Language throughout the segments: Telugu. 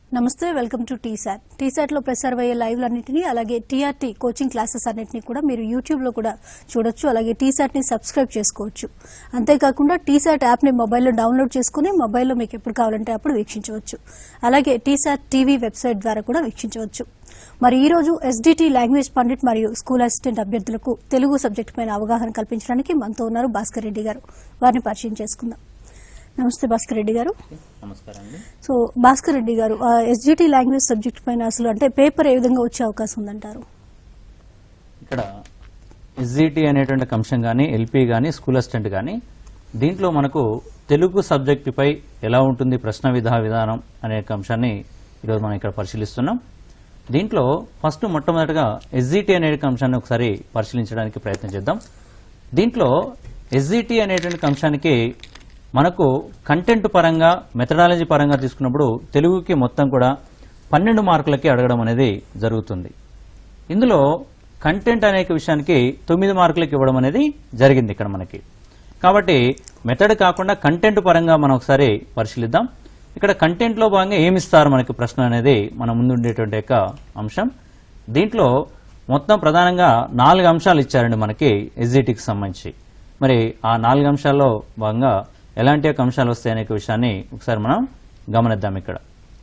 నమస్తే వెల్కమ్ టు టీసాట్ టీసాట్ లో ప్రసారమయ్యే లైవ్ అన్నింటినీ అలాగే టీఆర్టీ కోచింగ్ క్లాసెస్ అన్నింటినీ కూడా మీరు యూట్యూబ్ లో కూడా చూడొచ్చు అలాగే టీసాట్ ని సబ్స్క్రైబ్ చేసుకోవచ్చు అంతేకాకుండా టీసాట్ యాప్ ని మొబైల్లో డౌన్లోడ్ చేసుకుని మొబైల్లో మీకు ఎప్పుడు కావాలంటే అప్పుడు వీక్షించవచ్చు అలాగే టీసాట్ టీవీ వెబ్సైట్ ద్వారా కూడా వీక్షించవచ్చు మరి ఈ రోజు ఎస్డిటి లాంగ్వేజ్ పండిట్ మరియు స్కూల్ అసిస్టెంట్ అభ్యర్థులకు తెలుగు సబ్జెక్ట్ పైన అవగాహన కల్పించడానికి మనతో ఉన్నారు భాస్కర్ రెడ్డి గారు వారిని పరిచయం చేసుకుందాం నమస్తే భాస్కర్ రెడ్డి గారు నమస్కారం అండి సో భాస్కర్ రెడ్డి గారు ఎస్జిటి లాంగ్వేజ్ సబ్జెక్ట్ పైన అసలు అంటే పేపర్ ఏ విధంగా వచ్చే అవకాశం ఉందంటారు ఇక్కడ ఎస్జిటి అనేటువంటి అంశం కానీ ఎల్పి కానీ స్కూల్ అసిస్టెంట్ కానీ దీంట్లో మనకు తెలుగు సబ్జెక్టుపై ఎలా ఉంటుంది ప్రశ్న విధా విధానం అనే ఒక అంశాన్ని ఈరోజు మనం ఇక్కడ పరిశీలిస్తున్నాం దీంట్లో ఫస్ట్ మొట్టమొదటిగా ఎస్జిటి అనే ఒక అంశాన్ని ఒకసారి పరిశీలించడానికి ప్రయత్నం చేద్దాం దీంట్లో ఎస్జిటి అనేటువంటి అంశానికి మనకు కంటెంట్ పరంగా మెథడాలజీ పరంగా తీసుకున్నప్పుడు తెలుగుకి మొత్తం కూడా పన్నెండు మార్కులకి అడగడం అనేది జరుగుతుంది ఇందులో కంటెంట్ అనే విషయానికి తొమ్మిది మార్కులకి ఇవ్వడం అనేది జరిగింది ఇక్కడ మనకి కాబట్టి మెథడ్ కాకుండా కంటెంట్ పరంగా మనం ఒకసారి పరిశీలిద్దాం ఇక్కడ కంటెంట్ లో భాగంగా ఏమి ఇస్తారు మనకి ప్రశ్న అనేది మన ముందు ఉండేటువంటి యొక్క అంశం దీంట్లో మొత్తం ప్రధానంగా నాలుగు అంశాలు ఇచ్చారండి మనకి ఎస్జిటికి సంబంధించి మరి ఆ నాలుగు అంశాల్లో భాగంగా ఎలాంటి యొక్క అంశాలు వస్తాయనే విషయాన్ని ఒకసారి మనం గమనిద్దాం ఇక్కడ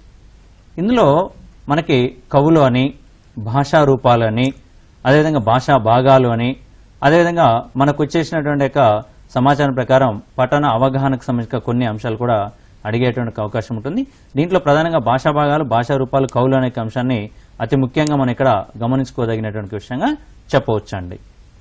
ఇందులో మనకి కవులు అని భాషా రూపాలు అని అదేవిధంగా భాషా భాగాలు అని అదేవిధంగా మనకు వచ్చేసినటువంటి యొక్క సమాచారం ప్రకారం పఠన అవగాహనకు సంబంధించిన కొన్ని అంశాలు కూడా అడిగేటువంటి అవకాశం ఉంటుంది దీంట్లో ప్రధానంగా భాషా భాగాలు భాషా రూపాలు కవులు అనే అంశాన్ని అతి ముఖ్యంగా మనం ఇక్కడ గమనించుకోదగినటువంటి విషయంగా చెప్పవచ్చు అండి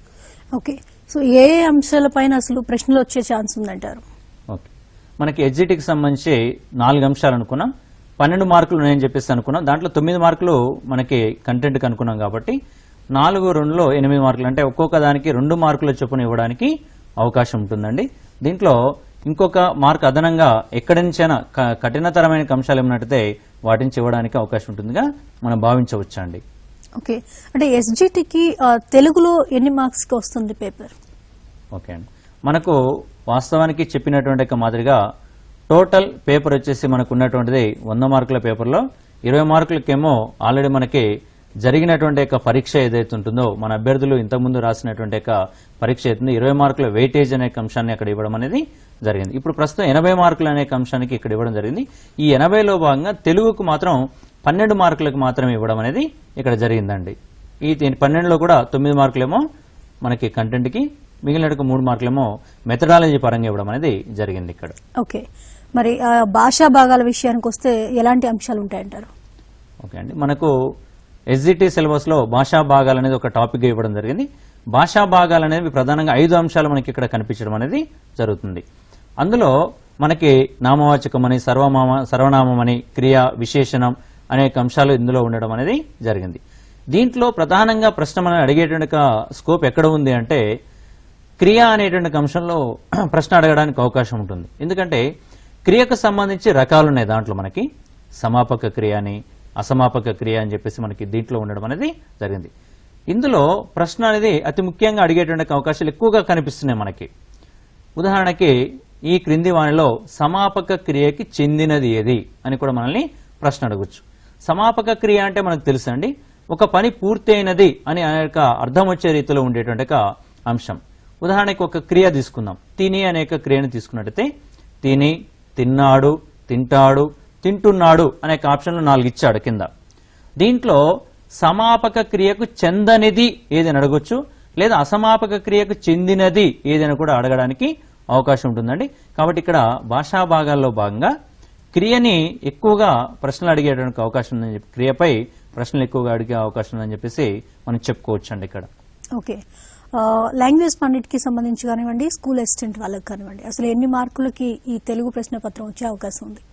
ఓకే సో ఏ ఏ అంశాలపైన అసలు ప్రశ్నలు వచ్చే ఛాన్స్ ఉందంటారు ఓకే మనకి ఎడ్జిటికి సంబంధించి నాలుగు అంశాలు అనుకున్నాం పన్నెండు మార్కులు ఉన్నాయని చెప్పేసి అనుకున్నాం దాంట్లో తొమ్మిది మార్కులు మనకి కంటెంట్కి అనుకున్నాం కాబట్టి నాలుగు రెండులో ఎనిమిది మార్కులు అంటే ఒక్కొక్క దానికి రెండు మార్కుల చొప్పున ఇవ్వడానికి అవకాశం ఉంటుందండి దీంట్లో ఇంకొక మార్క్ అదనంగా ఎక్కడి నుంచైనా క- కఠినతరమైన అంశాలు ఏమన్నట్టయితే వాటి నుంచి ఇవ్వడానికి అవకాశం ఉంటుందిగా మనం భావించవచ్చండి ఓకే అంటే ఎస్జిటికి తెలుగులో ఎన్ని మార్క్స్ కి వస్తుంది పేపర్ ఓకే అండి మనకు వాస్తవానికి చెప్పినటువంటి యొక్క మాదిరిగా టోటల్ పేపర్ వచ్చేసి మనకు ఉన్నటువంటిది వంద మార్కుల పేపర్లో ఇరవై మార్కులకేమో ఆల్రెడీ మనకి జరిగినటువంటి యొక్క పరీక్ష ఏదైతే ఉంటుందో మన అభ్యర్థులు ఇంతకుముందు రాసినటువంటి యొక్క పరీక్ష అవుతుంది ఇరవై మార్కుల వెయిటేజ్ అనే అంశాన్ని అక్కడ ఇవ్వడం అనేది జరిగింది ఇప్పుడు ప్రస్తుతం ఎనభై మార్కులు అనే అంశానికి ఇక్కడ ఇవ్వడం జరిగింది ఈ ఎనభైలో భాగంగా తెలుగుకు మాత్రం పన్నెండు మార్కులకు మాత్రమే ఇవ్వడం అనేది ఇక్కడ జరిగిందండి ఈ దీని పన్నెండులో కూడా తొమ్మిది మార్కులేమో మనకి కంటెంట్కి మిగిలిన మూడు మార్కులేమో మెథడాలజీ పరంగా ఇవ్వడం అనేది జరిగింది ఇక్కడ ఓకే మరి ఆ, భాషా భాగాల విషయానికి వస్తే ఎలాంటి అంశాలు ఉంటాయంటారు ఓకే అండి మనకు ఎస్జిటి సిలబస్ లో భాషా భాగాలు అనేది ఒక టాపిక్ ఇవ్వడం జరిగింది భాషా భాగాలు అనేవి ప్రధానంగా ఐదు అంశాలు మనకి ఇక్కడ కనిపించడం అనేది జరుగుతుంది అందులో మనకి నామవాచకం అని సర్వనామ సర్వనామం అని క్రియ విశేషణం అనేక అంశాలు ఇందులో ఉండడం అనేది జరిగింది దీంట్లో ప్రధానంగా ప్రశ్న మనం అడిగేటువంటి ఒక స్కోప్ ఎక్కడ ఉంది అంటే క్రియ అనేటువంటి అంశంలో ప్రశ్న అడగడానికి అవకాశం ఉంటుంది ఎందుకంటే క్రియకు సంబంధించి రకాలు ఉన్నాయి దాంట్లో మనకి సమాపక క్రియ అని అసమాపక క్రియ అని చెప్పేసి మనకి దీంట్లో ఉండడం అనేది జరిగింది ఇందులో ప్రశ్న అనేది అతి ముఖ్యంగా అడిగేటువంటి అవకాశాలు ఎక్కువగా కనిపిస్తున్నాయి మనకి ఉదాహరణకి ఈ క్రింది వానిలో సమాపక క్రియకి చెందినది ఏది అని కూడా మనల్ని ప్రశ్న అడగచ్చు సమాపక క్రియ అంటే మనకు తెలుసండి ఒక పని పూర్తయినది అని అనేక అర్థం వచ్చే రీతిలో ఉండేటువంటి ఒక అంశం ఉదాహరణకి ఒక క్రియ తీసుకుందాం తిని అనేక క్రియను తీసుకున్నట్టయితే తిని తిన్నాడు తింటాడు తింటున్నాడు అనే ఆప్షన్లు నాలుగు ఇచ్చాడు కింద దీంట్లో సమాపక క్రియకు చెందనిది ఏదని అడగొచ్చు లేదా అసమాపక క్రియకు చెందినది ఏదైనా కూడా అడగడానికి అవకాశం ఉంటుందండి కాబట్టి ఇక్కడ భాషా భాగాల్లో భాగంగా క్రియని ఎక్కువగా ప్రశ్నలు అడిగేటువంటి అవకాశం ఉందని చెప్పి క్రియపై ప్రశ్నలు ఎక్కువగా అడిగే అవకాశం ఉందని చెప్పేసి మనం చెప్పుకోవచ్చు అండి ఇక్కడ ఓకే ఆ, లాంగ్వేజ్ పండిట్కి సంబంధించి కానివ్వండి స్కూల్ అసిస్టెంట్ వాళ్ళకి కానివ్వండి అసలు ఎన్ని మార్కులకి ఈ తెలుగు ప్రశ్న పత్రం వచ్చే అవకాశం ఉంది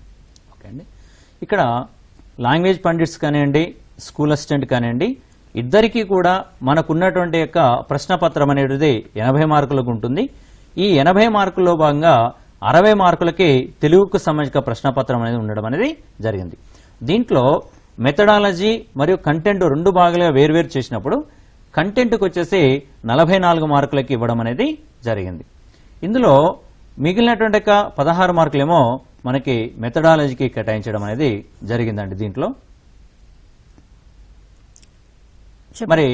ఓకే అండి ఇక్కడ లాంగ్వేజ్ పండిట్స్ కానివ్వండి స్కూల్ అసిస్టెంట్ కానివ్వండి ఇద్దరికీ కూడా మనకున్నటువంటి యొక్క ప్రశ్నపత్రం అనేది ఎనభై మార్కులకు ఉంటుంది ఈ ఎనభై మార్కుల్లో భాగంగా అరవై మార్కులకి తెలుగుకు సంబంధించిన ప్రశ్నపత్రం అనేది ఉండడం అనేది జరిగింది దీంట్లో మెథడాలజీ మరియు కంటెంట్ రెండు భాగాలుగా వేర్వేరు చేసినప్పుడు కంటెంట్కి వచ్చేసి నలభై నాలుగు మార్కులకి ఇవ్వడం అనేది జరిగింది ఇందులో మిగిలినటువంటి యొక్క పదహారు మార్కులేమో మనకి మెథడాలజీకి కేటాయించడం అనేది జరిగిందండి దీంట్లో చెప్పండి. మరి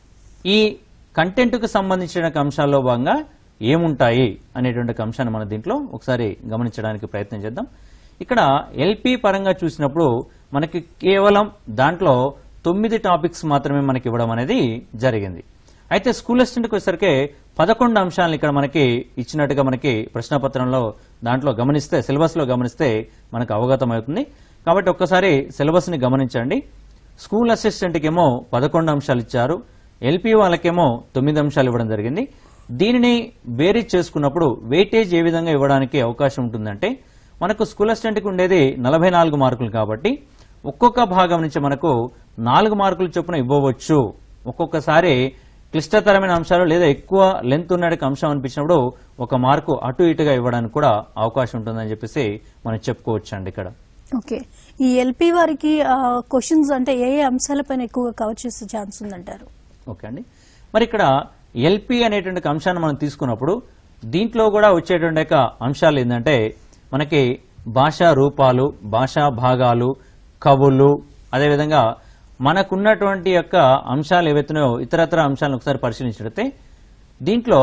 ఈ కంటెంట్కు సంబంధించిన అంశాల్లో భాగంగా ఏముంటాయి అనేటువంటి ఒక అంశాన్ని మనం దీంట్లో ఒకసారి గమనించడానికి ప్రయత్నం చేద్దాం ఇక్కడ ఎల్పి పరంగా చూసినప్పుడు మనకి కేవలం దాంట్లో తొమ్మిది టాపిక్స్ మాత్రమే మనకి ఇవ్వడం అనేది జరిగింది అయితే స్కూల్ అసిస్టెంట్కి వచ్చేసరికి పదకొండు అంశాలను ఇక్కడ మనకి ఇచ్చినట్టుగా మనకి ప్రశ్నపత్రంలో దాంట్లో గమనిస్తే సిలబస్లో గమనిస్తే మనకు అవగతం అవుతుంది కాబట్టి ఒక్కసారి సిలబస్ని గమనించండి స్కూల్ అసిస్టెంట్కి ఏమో పదకొండు అంశాలు ఇచ్చారు ఎల్పి వాళ్ళకేమో తొమ్మిది అంశాలు ఇవ్వడం జరిగింది దీనిని బేరీజ్ చేసుకున్నప్పుడు వెయిటేజ్ ఏ విధంగా ఇవ్వడానికి అవకాశం ఉంటుందంటే మనకు స్కూల్ అసిస్టెంట్కి ఉండేది నలభై నాలుగు మార్కులు కాబట్టి ఒక్కొక్క భాగం నుంచి మనకు నాలుగు మార్కులు చొప్పున ఇవ్వవచ్చు ఒక్కొక్కసారి క్లిష్టతరమైన అంశాలు లేదా ఎక్కువ లెంత్ ఉన్న అంశం అనిపించినప్పుడు ఒక మార్కు అటు ఇటుగా ఇవ్వడానికి కూడా అవకాశం ఉంటుందని చెప్పేసి మనం చెప్పుకోవచ్చు అండి ఇక్కడ ఓకే ఈ ఎల్పి వారికి క్వశ్చన్స్ అంటే ఏ ఏ అంశాలపైన ఎక్కువగా కవర్ చేసే ఛాన్స్ ఉందంటారు ఓకే అండి మరి ఇక్కడ ఎల్పి అనేటువంటి ఒక అంశాన్ని మనం తీసుకున్నప్పుడు దీంట్లో కూడా వచ్చేటువంటి యొక్క అంశాలు ఏంటంటే మనకి భాషా రూపాలు భాషా భాగాలు కవులు అదేవిధంగా మనకున్నటువంటి యొక్క అంశాలు ఏవైతున్నాయో ఇతరత్ర అంశాలను ఒకసారి పరిశీలించినట్లయితే దీంట్లో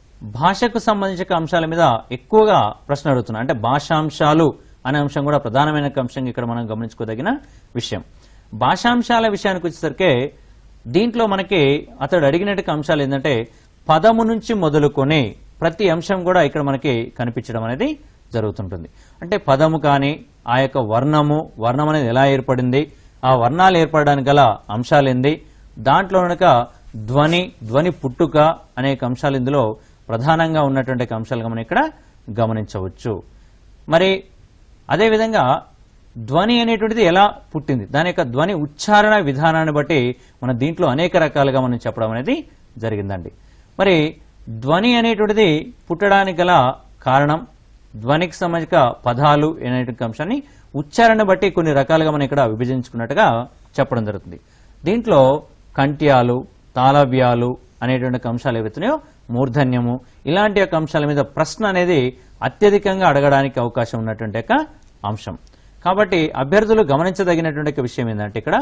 భాషకు సంబంధించిన అంశాల మీద ఎక్కువగా ప్రశ్న అడుగుతున్నాయి అంటే భాషాంశాలు అనే అంశం కూడా ప్రధానమైన అంశంగా ఇక్కడ మనం గమనించుకోదగిన విషయం భాషాంశాల విషయానికి వచ్చేసరికి దీంట్లో మనకి అతడు అడిగినట్టు అంశాలు ఏంటంటే పదము నుంచి మొదలుకొని ప్రతి అంశం కూడా ఇక్కడ మనకి కనిపించడం అనేది జరుగుతుంటుంది అంటే పదము కానీ ఆ యొక్క వర్ణము వర్ణం అనేది ఎలా ఏర్పడింది ఆ వర్ణాలు ఏర్పడడానికి గల అంశాలు ఏంది దాంట్లో కనుక ధ్వని ధ్వని పుట్టుక అనేక అంశాలు ఇందులో ప్రధానంగా ఉన్నటువంటి అంశాలుగా మనం ఇక్కడ గమనించవచ్చు మరి అదేవిధంగా ధ్వని అనేటువంటిది ఎలా పుట్టింది దాని యొక్క ధ్వని ఉచ్చారణ విధానాన్ని బట్టి మన దీంట్లో అనేక రకాలుగా మనం చెప్పడం అనేది జరిగిందండి మరి ధ్వని అనేటువంటిది పుట్టడానికి గల కారణం ధ్వనికి సంబంధించిన పదాలు అనేటువంటి అంశాన్ని ఉచ్చారణ బట్టి కొన్ని రకాలుగా మనం ఇక్కడ విభజించుకున్నట్టుగా చెప్పడం జరుగుతుంది దీంట్లో కంట్యాలు తాళవ్యాలు అనేటువంటి అంశాలు ఏవైతున్నాయో మూర్ధన్యము ఇలాంటి యొక్క అంశాల మీద ప్రశ్న అనేది అత్యధికంగా అడగడానికి అవకాశం ఉన్నటువంటి యొక్క అంశం కాబట్టి అభ్యర్థులు గమనించదగినటువంటి ఒక విషయం ఏంటంటే ఇక్కడ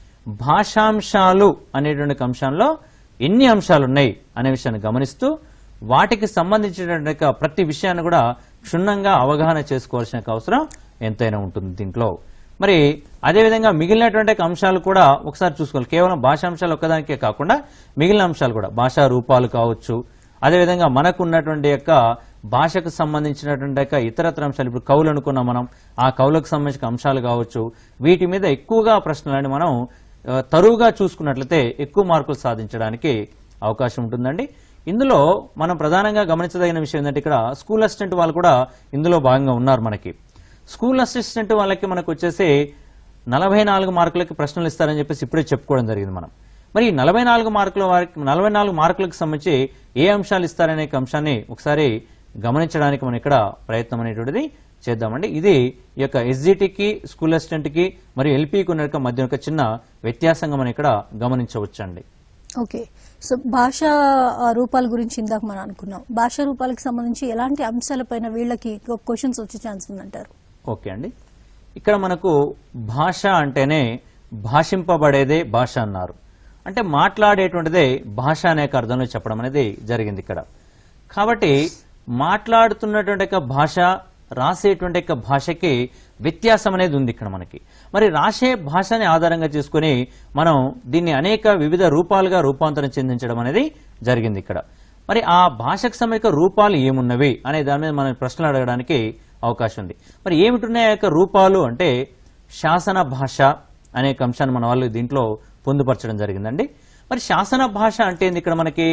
భాషాంశాలు అనేటువంటి అంశంలో ఎన్ని అంశాలు ఉన్నాయి అనే విషయాన్ని గమనిస్తూ వాటికి సంబంధించినటువంటి యొక్క ప్రతి విషయాన్ని కూడా క్షుణ్ణంగా అవగాహన చేసుకోవాల్సిన యొక్క అవసరం ఎంతైనా ఉంటుంది దీంట్లో మరి అదేవిధంగా మిగిలినటువంటి యొక్క అంశాలు కూడా ఒకసారి చూసుకోవాలి కేవలం భాషాంశాలు ఒక్కదానికే కాకుండా మిగిలిన అంశాలు కూడా భాషా రూపాలు కావచ్చు అదేవిధంగా మనకు ఉన్నటువంటి యొక్క భాషకు సంబంధించినటువంటి యొక్క ఇతరత్ర అంశాలు ఇప్పుడు కవులు అనుకున్నాం మనం ఆ కవులకు సంబంధించిన అంశాలు కావచ్చు వీటి మీద ఎక్కువగా ప్రశ్నలని మనం ఆ, తరువుగా చూసుకున్నట్లయితే ఎక్కువ మార్కులు సాధించడానికి అవకాశం ఉంటుందండి ఇందులో మనం ప్రధానంగా గమనించదగిన విషయం ఏంటంటే ఇక్కడ స్కూల్ అసిస్టెంట్ వాళ్ళు కూడా ఇందులో భాగంగా ఉన్నారు మనకి స్కూల్ అసిస్టెంట్ వాళ్ళకి మనకు వచ్చేసి నలభై నాలుగు మార్కులకి ప్రశ్నలు ఇస్తారని చెప్పేసి ఇప్పుడే చెప్పుకోవడం జరిగింది మనం మరి ఈ నలభై నాలుగు మార్కుల వారికి నలభై నాలుగు మార్కులకు సంబంధించి ఏ అంశాలు ఇస్తారనే అంశాన్ని ఒకసారి గమనించడానికి మనం ఇక్కడ ప్రయత్నం అనేటువంటిది చేద్దామండి ఇది ఈ యొక్క ఎస్జిటికి స్కూల్ అసిస్టెంట్కి మరియు ఎల్పీకి ఉన్న యొక్క మధ్య ఒక చిన్న వ్యత్యాసంగా మనం ఇక్కడ గమనించవచ్చండి ఓకే సో భాష ఆ, రూపాల గురించి ఇందాక మనం అనుకున్నాం భాష రూపాలకు సంబంధించి ఎలాంటి అంశాలపైన వీళ్ళకి క్వశ్చన్స్ వచ్చే ఛాన్స్ ఉందంటారు ఓకే అండి ఇక్కడ మనకు భాష అంటేనే భాషింపబడేదే భాష అన్నారు అంటే మాట్లాడేటువంటిదే భాష అనే ఒక అర్థంలో చెప్పడం అనేది జరిగింది ఇక్కడ కాబట్టి మాట్లాడుతున్నటువంటి యొక్క భాష రాసేటువంటి యొక్క భాషకి వ్యత్యాసం అనేది ఉంది ఇక్కడ మనకి మరి రాసే భాషని ఆధారంగా చేసుకుని మనం దీన్ని అనేక వివిధ రూపాలుగా రూపాంతరం చెందించడం అనేది జరిగింది ఇక్కడ మరి ఆ భాషకు సంబంధించిన రూపాలు ఏమున్నవి అనే దాని మీద మనం ప్రశ్నలు అడగడానికి అవకాశం ఉంది మరి ఏమిటున్నాయి ఆ యొక్క రూపాలు అంటే శాసన భాష అనే ఒక అంశాన్ని మన వాళ్ళు దీంట్లో పొందుపరచడం జరిగిందండి మరి శాసన భాష అంటే ఏంది ఇక్కడ మనకి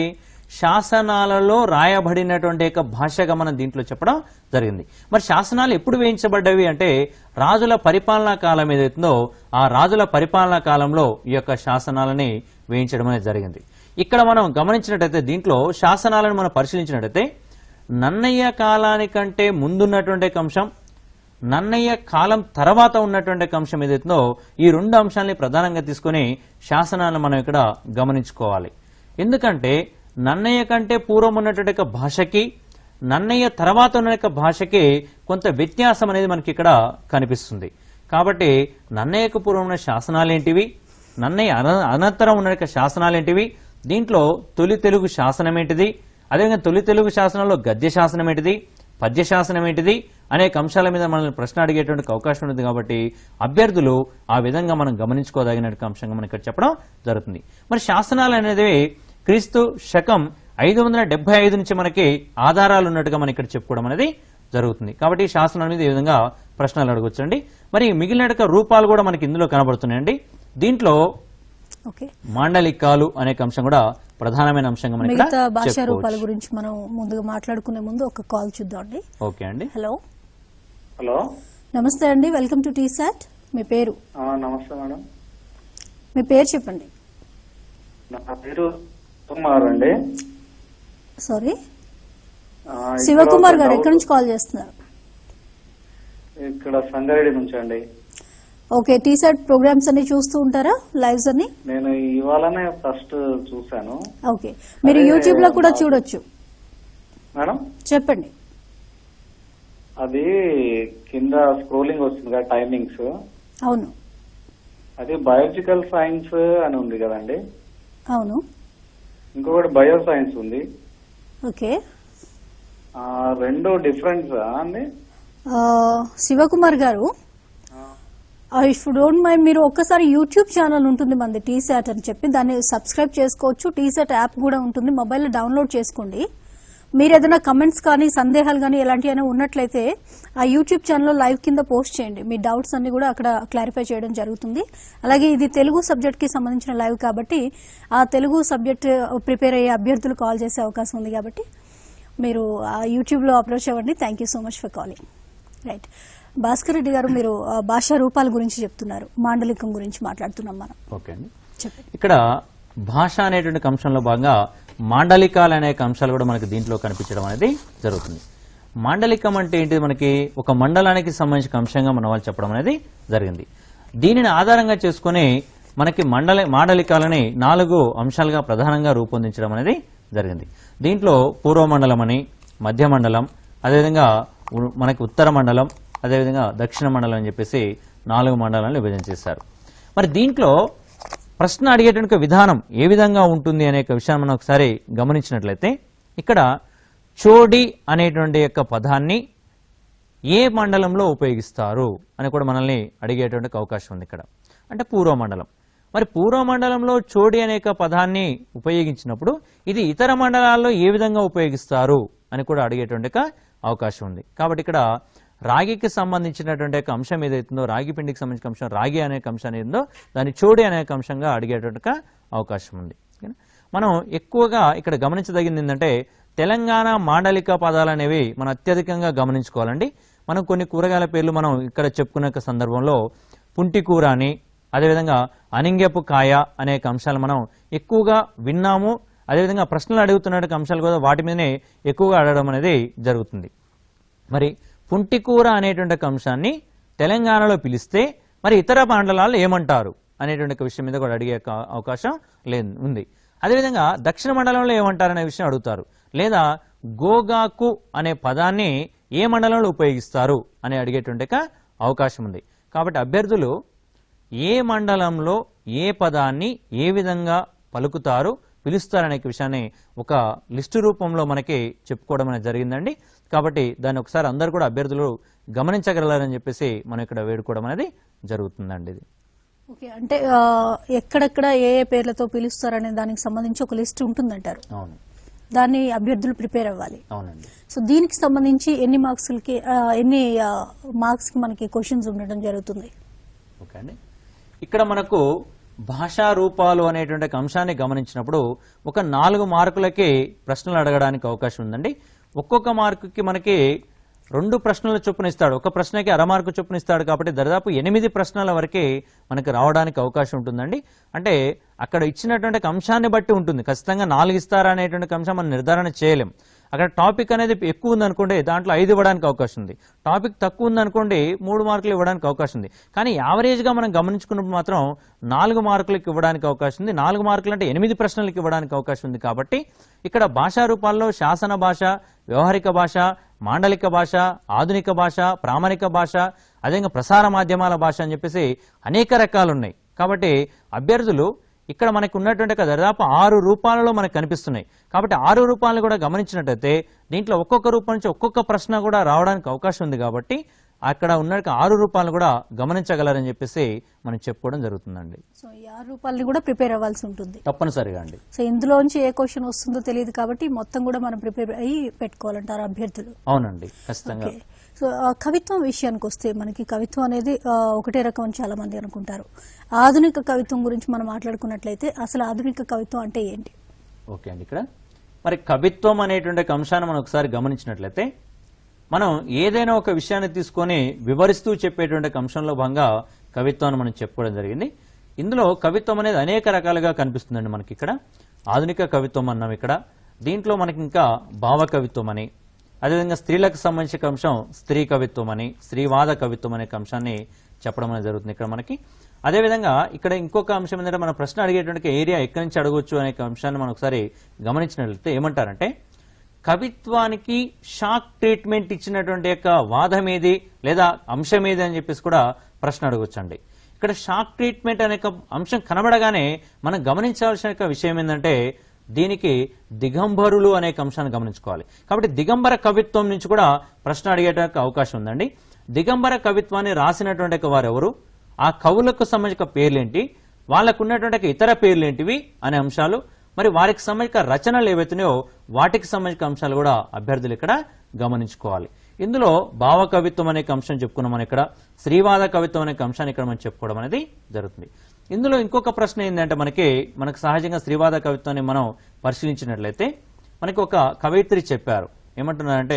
శాసనాలలో రాయబడినటువంటి యొక్క భాషగా మనం దీంట్లో చెప్పడం జరిగింది మరి శాసనాలు ఎప్పుడు వేయించబడ్డవి అంటే రాజుల పరిపాలనా కాలం ఏదైతుందో ఆ రాజుల పరిపాలనా కాలంలో ఈ యొక్క శాసనాలని వేయించడం అనేది జరిగింది ఇక్కడ మనం గమనించినట్టయితే దీంట్లో శాసనాలను మనం పరిశీలించినట్టయితే నన్నయ్య కాలానికంటే ముందున్నటువంటి ఒక అంశం నన్నయ్య కాలం తర్వాత ఉన్నటువంటి ఒక అంశం ఏదైతుందో ఈ రెండు అంశాలని ప్రధానంగా తీసుకొని శాసనాలను మనం ఇక్కడ గమనించుకోవాలి ఎందుకంటే నన్నయ్య కంటే పూర్వం ఉన్నటువంటి ఒక భాషకి నన్నయ్య తర్వాత ఉన్న యొక్క భాషకి కొంత వ్యత్యాసం అనేది మనకి ఇక్కడ కనిపిస్తుంది కాబట్టి నన్నయ్యకు పూర్వం ఉన్న శాసనాలు ఏంటివి నన్నయ్య అన- అనంతరం ఉన్న యొక్క శాసనాలు ఏంటివి దీంట్లో తొలి తెలుగు శాసనం ఏంటిది అదేవిధంగా తొలి తెలుగు శాసనంలో గద్య శాసనం ఏంటిది పద్య శాసనం ఏంటిది అనేక అంశాల మీద మనల్ని ప్రశ్న అడిగేటువంటి అవకాశం ఉంది కాబట్టి అభ్యర్థులు ఆ విధంగా మనం గమనించుకోదగిన అంశంగా మనకి ఇక్కడ చెప్పడం జరుగుతుంది మరి శాసనాలు అనేది క్రీస్తు శకం ఐదు వందల డెబ్బై ఐదు నుంచి మనకి ఆధారాలు ఉన్నట్టుగా మనం ఇక్కడ చెప్పుకోవడం అనేది జరుగుతుంది కాబట్టి ఈ శాసనాల మీద ఈ విధంగా ప్రశ్నలు అడగొచ్చండి మరి మిగిలిన యొక్క రూపాలు కూడా మనకి ఇందులో కనబడుతున్నాయండి దీంట్లో ఓకే మాండలికాలు అనే అంశం కూడా ప్రధానమైన అంశంగా మనం ఇక్కడ మిగతా భాషా చెప్పుకోవచ్చు. రూపాల గురించి మనం ముందుగా మాట్లాడుకునే ముందు ఒక కాల్ చూద్దామండి ఓకే అండి హలో హలో నమస్తే అండి వెల్కమ్ టు టీ సాట్ మీ పేరు ఆ, నమస్తే మేడం మీ పేరు చెప్పండి నా పేరు కుమార్ అండి సారీ ఆ, ఇక్కడ శివకుమార్ ఒక గారు డౌట్- ఎక్కడి నుంచి కాల్ చేస్తున్నారు ఇక్కడ సంగారెడ్డి నుంచి అండి ఓకే టీ సాట్ ప్రోగ్రామ్స్ అన్ని చూస్తూ ఉంటారా లైవ్స్ అన్ని నేను ఇవాళనే ఫస్ట్ చూశాను ఓకే మీరు అదే యూట్యూబ్ లో కూడా మా- చూడొచ్చు మేడం చెప్పండి అది కింద స్క్రోలింగ్ వస్తుంది కదా టైమింగ్స్ అవును అది బయాలజికల్ సైన్స్ అని ఉంది కదండి అవును ఇంకొకటి బయో సైన్స్ ఉంది ఓకే ఆ, రెండు డిఫరెన్స్ అండి ఆ, శివకుమార్ గారు ఆ, ఇఫ్ డోంట్ మైండ్ మీరు ఒక్కసారి యూట్యూబ్ ఛానల్ ఉంటుంది మనది టీ సాట్ అని చెప్పి దాన్ని సబ్స్క్రైబ్ చేసుకోవచ్చు టీ సాట్ యాప్ కూడా ఉంటుంది మొబైల్లో డౌన్లోడ్ చేసుకోండి మీరు ఏదైనా కమెంట్స్ కానీ సందేహాలు కానీ ఎలాంటివైనా ఉన్నట్లయితే ఆ యూట్యూబ్ ఛానల్లో లైవ్ కింద పోస్ట్ చేయండి మీ డౌట్స్ అన్ని కూడా అక్కడ క్లారిఫై చేయడం జరుగుతుంది అలాగే ఇది తెలుగు సబ్జెక్ట్ కి సంబంధించిన లైవ్ కాబట్టి ఆ తెలుగు సబ్జెక్ట్ ప్రిపేర్ అయ్యే అభ్యర్థులు కాల్ చేసే అవకాశం ఉంది కాబట్టి మీరు ఆ యూట్యూబ్లో అప్రోచ్ అవ్వండి thank you so much for calling right Bhaskar Reddy garu మీరు ఆ, భాషా రూపాల గురించి చెప్తున్నారు మాండలికం గురించి మాట్లాడుతున్నాం మనం ఓకే అండి చెప్పండి ఇక్కడ భాష అనేటువంటి అంశంలో భాగంగా మాండలికాలు అనే అంశాలు కూడా మనకి దీంట్లో కనిపించడం అనేది జరుగుతుంది మాండలికం అంటే ఏంటి మనకి ఒక మండలానికి సంబంధించిన అంశంగా మన వాళ్ళు చెప్పడం అనేది జరిగింది దీనిని ఆధారంగా చేసుకొని మనకి మండల మాండలికాలని నాలుగు అంశాలుగా ప్రధానంగా రూపొందించడం అనేది జరిగింది దీంట్లో పూర్వ మండలం అని మధ్య మండలం అదేవిధంగా ఉ- మనకి ఉత్తర మండలం అదేవిధంగా దక్షిణ మండలం అని చెప్పేసి నాలుగు మండలాలను విభజన చేశారు మరి దీంట్లో ప్రశ్న అడిగేటువంటి విధానం ఏ విధంగా ఉంటుంది అనే ఒక విషయాన్ని మనం ఒకసారి గమనించినట్లయితే ఇక్కడ చోడి అనేటువంటి యొక్క పదాన్ని ఏ మండలంలో ఉపయోగిస్తారు అని కూడా మనల్ని అడిగేటువంటి అవకాశం ఉంది ఇక్కడ అంటే పూర్వ మండలం మరి పూర్వ మండలంలో చోడి అనే యొక్క పదాన్ని ఉపయోగించినప్పుడు ఇది ఇతర మండలాల్లో ఏ విధంగా ఉపయోగిస్తారు అని కూడా అడిగేటువంటి ఒక అవకాశం ఉంది కాబట్టి ఇక్కడ రాగికి సంబంధించినటువంటి ఒక అంశం ఏదైతుందో రాగి పిండికి సంబంధించిన అంశం రాగి అనే ఒక అంశం ఏదో దాన్ని చోడి అనే ఒక అంశంగా అడిగేటువంటి ఒక అవకాశం ఉంది ఓకేనా? మనం ఎక్కువగా ఇక్కడ గమనించదగింది ఏంటంటే తెలంగాణ మాండలిక పదాలు అనేవి మనం అత్యధికంగా గమనించుకోవాలండి మనం కొన్ని కూరగాయల పేర్లు మనం ఇక్కడ చెప్పుకునే ఒక సందర్భంలో పుంటి కూర అని అదేవిధంగా అనింగెపు కాయ అనే ఒక అంశాలు మనం ఎక్కువగా విన్నాము అదేవిధంగా ప్రశ్నలు అడుగుతున్న అంశాలు కూడా వాటి మీదనే ఎక్కువగా అడగడం అనేది జరుగుతుంది మరి పుంటికూర అనేటువంటి ఒక అంశాన్ని తెలంగాణలో పిలిస్తే మరి ఇతర మండలాలు ఏమంటారు అనేటువంటి ఒక విషయం మీద కూడా అడిగే ఒక అవకాశం లేదు ఉంది అదేవిధంగా దక్షిణ మండలంలో ఏమంటారు అనే విషయం అడుగుతారు లేదా గోగాకు అనే పదాన్ని ఏ మండలంలో ఉపయోగిస్తారు అని అడిగేటువంటి ఒక అవకాశం ఉంది కాబట్టి అభ్యర్థులు ఏ మండలంలో ఏ పదాన్ని ఏ విధంగా పలుకుతారు పిలుస్తారనే విషయాన్ని ఒక లిస్టు రూపంలో మనకి చెప్పుకోవడం అనేది జరిగిందండి కాబట్టి దాన్ని ఒకసారి అందరు కూడా అభ్యర్థులు గమనించగలరని చెప్పేసి మనం ఇక్కడ వేడుకోవడం అనేది జరుగుతుందండి ఇది ఓకే అంటే ఆ, ఎక్కడెక్కడ ఏ ఏ పేర్లతో పిలుస్తారనే దానికి సంబంధించి ఒక లిస్ట్ ఉంటుందంటారు అవును దాన్ని అభ్యర్థులు ప్రిపేర్ అవ్వాలి అవునండి సో దీనికి సంబంధించి ఎన్ని మార్క్స్కి ఎన్ని మార్క్స్ కి మనకి క్వశ్చన్స్ ఉండడం జరుగుతుంది ఓకే అండి ఇక్కడ మనకు భాషా రూపాలు అనేటువంటి ఒక అంశాన్ని గమనించినప్పుడు ఒక నాలుగు మార్కులకి ప్రశ్నలు అడగడానికి అవకాశం ఉందండి ఒక్కొక్క మార్కుకి మనకి రెండు ప్రశ్నల చొప్పున ఇస్తాడు ఒక ప్రశ్నకి అర మార్కు చొప్పున ఇస్తాడు కాబట్టి దరిదాపు ఎనిమిది ప్రశ్నల వరకే మనకి రావడానికి అవకాశం ఉంటుందండి అంటే అక్కడ ఇచ్చినటువంటి ఒక అంశాన్ని బట్టి ఉంటుంది ఖచ్చితంగా నాలుగు ఇస్తారా అనేటువంటి ఒక అంశం మనం నిర్ధారణ చేయలేం అక్కడ టాపిక్ అనేది ఎక్కువ ఉందనుకోండి దాంట్లో ఐదు ఇవ్వడానికి అవకాశం ఉంది టాపిక్ తక్కువ ఉందనుకోండి మూడు మార్కులు ఇవ్వడానికి అవకాశం ఉంది కానీ యావరేజ్గా మనం గమనించుకున్నప్పుడు మాత్రం నాలుగు మార్కులకు ఇవ్వడానికి అవకాశం ఉంది నాలుగు మార్కులు అంటే ఎనిమిది ప్రశ్నలకు ఇవ్వడానికి అవకాశం ఉంది కాబట్టి ఇక్కడ భాషా రూపాల్లో శాసన భాష వ్యవహారిక భాష మాండలిక భాష ఆధునిక భాష ప్రామాణిక భాష అదేవిధంగా ప్రసార మాధ్యమాల భాష అని చెప్పేసి అనేక రకాలు ఉన్నాయి కాబట్టి అభ్యర్థులు ఇక్కడ మనకు ఉన్నటువంటి ఒక దాదాపు ఆరు రూపాలలో మనకు కనిపిస్తున్నాయి కాబట్టి ఆరు రూపాయలు కూడా గమనించినట్టయితే దీంట్లో ఒక్కొక్క రూపం నుంచి ఒక్కొక్క ప్రశ్న కూడా రావడానికి అవకాశం ఉంది కాబట్టి అక్కడ ఉన్న ఆరు రూపాయలు కూడా గమనించగలరని చెప్పేసి మనం చెప్పుకోవడం జరుగుతుందండి సో ఈ ఆరు రూపాయలని కూడా ప్రిపేర్ అవ్వాల్సి ఉంటుంది తప్పనిసరిగా అండి సో ఇందులోంచి ఏ క్వశ్చన్ వస్తుందో తెలియదు కాబట్టి మొత్తం కూడా మనం ప్రిపేర్ అయ్యి పెట్టుకోవాలంటారు అభ్యర్థులు అవునండి ఖచ్చితంగా ఓకే సో ఆ, కవిత్వం విషయానికి వస్తే మనకి కవిత్వం అనేది ఆ, ఒకటే రకం అని చాలా మంది అనుకుంటారు ఆధునిక కవిత్వం గురించి మనం మాట్లాడుకున్నట్లయితే అసలు ఆధునిక కవిత్వం అంటే ఏంటి ఓకే అండి ఇక్కడ మరి కవిత్వం అనేటువంటి ఒక అంశాన్ని మనం ఒకసారి గమనించినట్లయితే మనం ఏదైనా ఒక విషయాన్ని తీసుకొని వివరిస్తూ చెప్పేటువంటి ఒక అంశంలో భాగంగా కవిత్వాన్ని మనం చెప్పుకోవడం జరిగింది ఇందులో కవిత్వం అనేది అనేక రకాలుగా కనిపిస్తుందండి మనకి ఇక్కడ ఆధునిక కవిత్వం అన్నాం ఇక్కడ దీంట్లో మనకి ఇంకా భావ కవిత్వం అని అదేవిధంగా స్త్రీలకు సంబంధించిన అంశం స్త్రీ కవిత్వం అని స్త్రీవాద కవిత్వం అనే ఒక అంశాన్ని చెప్పడం అనేది జరుగుతుంది ఇక్కడ మనకి అదేవిధంగా ఇక్కడ ఇంకొక అంశం ఏంటంటే మన ప్రశ్న అడిగేటువంటి ఏరియా ఎక్కడి నుంచి అడగొచ్చు అనే ఒక అంశాన్ని మనం ఒకసారి గమనించినట్లయితే ఏమంటారంటే కవిత్వానికి షాక్ ట్రీట్మెంట్ ఇచ్చినటువంటి యొక్క వాదం ఏది లేదా అంశం ఏది అని చెప్పేసి కూడా ప్రశ్న అడగొచ్చండి ఇక్కడ షాక్ ట్రీట్మెంట్ అనే ఒక అంశం కనబడగానే మనం గమనించాల్సిన యొక్క విషయం ఏంటంటే దీనికి దిగంబరులు అనే ఒక అంశాన్ని గమనించుకోవాలి కాబట్టి దిగంబర కవిత్వం నుంచి కూడా ప్రశ్న అడిగేట అవకాశం ఉందండి దిగంబర కవిత్వాన్ని రాసినటువంటి ఒక వారు ఎవరు ఆ కవులకు సంబంధించిన పేర్లేంటి వాళ్ళకు ఉన్నటువంటి ఒక ఇతర పేర్లేంటివి అనే అంశాలు మరి వారికి సంబంధించిన రచనలు ఏవైతున్నాయో వాటికి సంబంధించిన అంశాలు కూడా అభ్యర్థులు ఇక్కడ గమనించుకోవాలి ఇందులో భావ కవిత్వం అనే ఒక అంశం చెప్పుకున్నాం మనం ఇక్కడ శ్రీవాద కవిత్వం అనే ఒక అంశాన్ని ఇక్కడ మనం చెప్పుకోవడం అనేది జరుగుతుంది ఇందులో ఇంకొక ప్రశ్న ఏంటంటే మనకి మనకు సహజంగా శ్రీవాద కవిత్వాన్ని మనం పరిశీలించినట్లయితే మనకి ఒక కవయిత్రి చెప్పారు ఏమంటున్నారంటే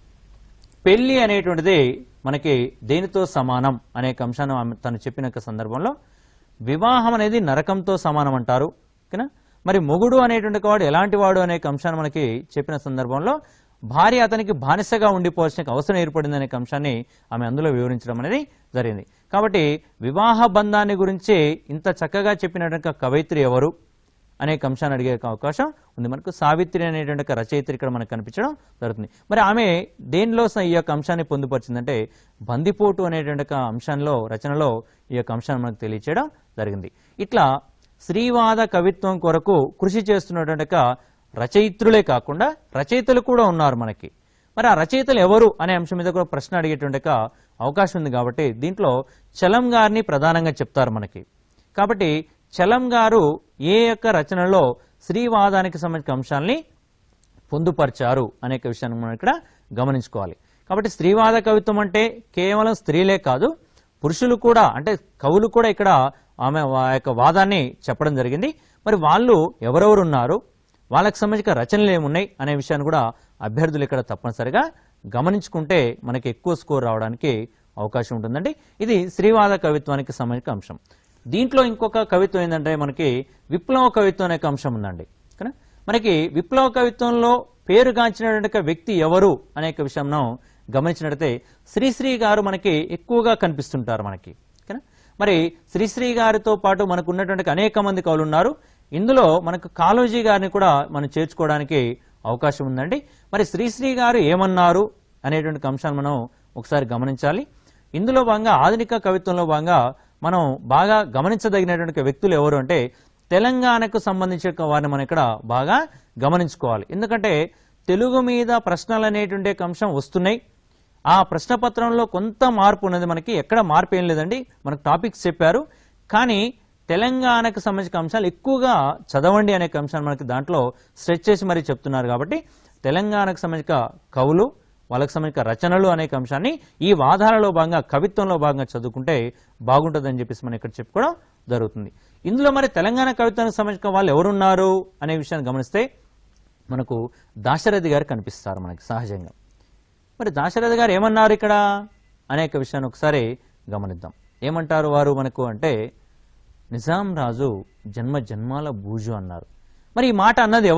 పెళ్లి అనేటువంటిది మనకి దేనితో సమానం అనే ఒక అంశాన్ని ఆమె తను చెప్పిన ఒక సందర్భంలో వివాహం అనేది నరకంతో సమానం అంటారు ఓకేనా మరి మొగుడు అనేటువంటి వాడు ఎలాంటి వాడు అనే ఒక అంశాన్ని మనకి చెప్పిన సందర్భంలో భార్య అతనికి బానిసగా ఉండిపోవాల్సిన అవసరం ఏర్పడింది అనే ఒక అంశాన్ని ఆమె అందులో వివరించడం అనేది జరిగింది కాబట్టి వివాహ బంధాన్ని గురించి ఇంత చక్కగా చెప్పినటువంటి కవయిత్రి ఎవరు అనే ఒక అంశాన్ని అడిగే అవకాశం ఉంది మనకు సావిత్రి అనేటువంటి ఒక రచయిత్రి ఇక్కడ మనకు కనిపించడం జరుగుతుంది మరి ఆమె దేనిలో స- ఈ యొక్క అంశాన్ని పొందుపరిచిందంటే బందిపోటు అనేటువంటి ఒక అంశంలో రచనలో ఈ యొక్క అంశాన్ని మనకు తెలియచేయడం జరిగింది ఇట్లా శ్రీవాద కవిత్వం కొరకు కృషి చేస్తున్నటువంటి ఒక రచయిత్రులే కాకుండా రచయితలు కూడా ఉన్నారు మనకి మరి ఆ రచయితలు ఎవరు అనే అంశం మీద కూడా ప్రశ్న అడిగేటువంటి ఒక అవకాశం ఉంది కాబట్టి దీంట్లో చలం గారిని ప్రధానంగా చెప్తారు మనకి కాబట్టి చలం గారు ఏ యొక్క రచనలో శ్రీవాదానికి సంబంధించిన అంశాల్ని పొందుపరిచారు అనేక విషయాన్ని మనం ఇక్కడ గమనించుకోవాలి కాబట్టి స్త్రీవాద కవిత్వం అంటే కేవలం స్త్రీలే కాదు పురుషులు కూడా అంటే కవులు కూడా ఇక్కడ ఆమె ఆ యొక్క వాదాన్ని చెప్పడం జరిగింది మరి వాళ్ళు ఎవరెవరు ఉన్నారు వాళ్ళకి సంబంధించిన రచనలు ఏమున్నాయి అనే విషయాన్ని కూడా అభ్యర్థులు ఇక్కడ తప్పనిసరిగా గమనించుకుంటే మనకి ఎక్కువ స్కోర్ రావడానికి అవకాశం ఉంటుందండి ఇది శ్రీవాద కవిత్వానికి సంబంధించిన అంశం దీంట్లో ఇంకొక కవిత్వం ఏంటంటే మనకి విప్లవ కవిత్వం అనే ఒక అంశం ఉందండి ఓకేనా మనకి విప్లవ కవిత్వంలో పేరుగాంచినటువంటి ఒక వ్యక్తి ఎవరు అనే ఒక విషయం మనం గమనించినట్లయితే శ్రీశ్రీ గారు మనకి ఎక్కువగా కనిపిస్తుంటారు మనకి ఓకేనా మరి శ్రీశ్రీ గారితో పాటు మనకు ఉన్నటువంటి అనేక మంది కవులు ఉన్నారు ఇందులో మనకు కాళోజీ గారిని కూడా మనం చేర్చుకోవడానికి అవకాశం ఉందండి మరి శ్రీశ్రీ గారు ఏమన్నారు అనేటువంటి అంశాన్ని మనం ఒకసారి గమనించాలి ఇందులో భాగంగా ఆధునిక కవిత్వంలో భాగంగా మనం బాగా గమనించదగినటువంటి వ్యక్తులు ఎవరు అంటే తెలంగాణకు సంబంధించిన వారిని మనం ఇక్కడ బాగా గమనించుకోవాలి ఎందుకంటే తెలుగు మీద ప్రశ్నలు అనేటువంటి ఒక అంశం వస్తున్నాయి ఆ ప్రశ్న పత్రంలో కొంత మార్పు ఉన్నది మనకి ఎక్కడ మార్పు ఏం లేదండి మనకు టాపిక్స్ చెప్పారు కానీ తెలంగాణకు సంబంధించిన అంశాలు ఎక్కువగా చదవండి అనే అంశాలు మనకి దాంట్లో స్ట్రెచ్ చేసి మరీ చెప్తున్నారు కాబట్టి తెలంగాణకు సంబంధించిన కవులు వాళ్ళకి సంబంధించిన రచనలు అనేక అంశాన్ని ఈ వాదాలలో భాగంగా కవిత్వంలో భాగంగా చదువుకుంటే బాగుంటుందని చెప్పేసి మనం ఇక్కడ చెప్పుకోవడం జరుగుతుంది ఇందులో మరి తెలంగాణ కవిత్వానికి సంబంధించిన వాళ్ళు ఎవరున్నారు అనే విషయాన్ని గమనిస్తే మనకు దాశరథి గారు కనిపిస్తారు మనకి సహజంగా మరి దాశరథి గారు ఏమన్నారు ఇక్కడ అనేక విషయాన్ని ఒకసారి గమనిద్దాం ఏమంటారు వారు మనకు అంటే నిజాం రాజు జన్మ జన్మాల బూజు అన్నారు మరి ఈ మాట అన్నది ఎవరు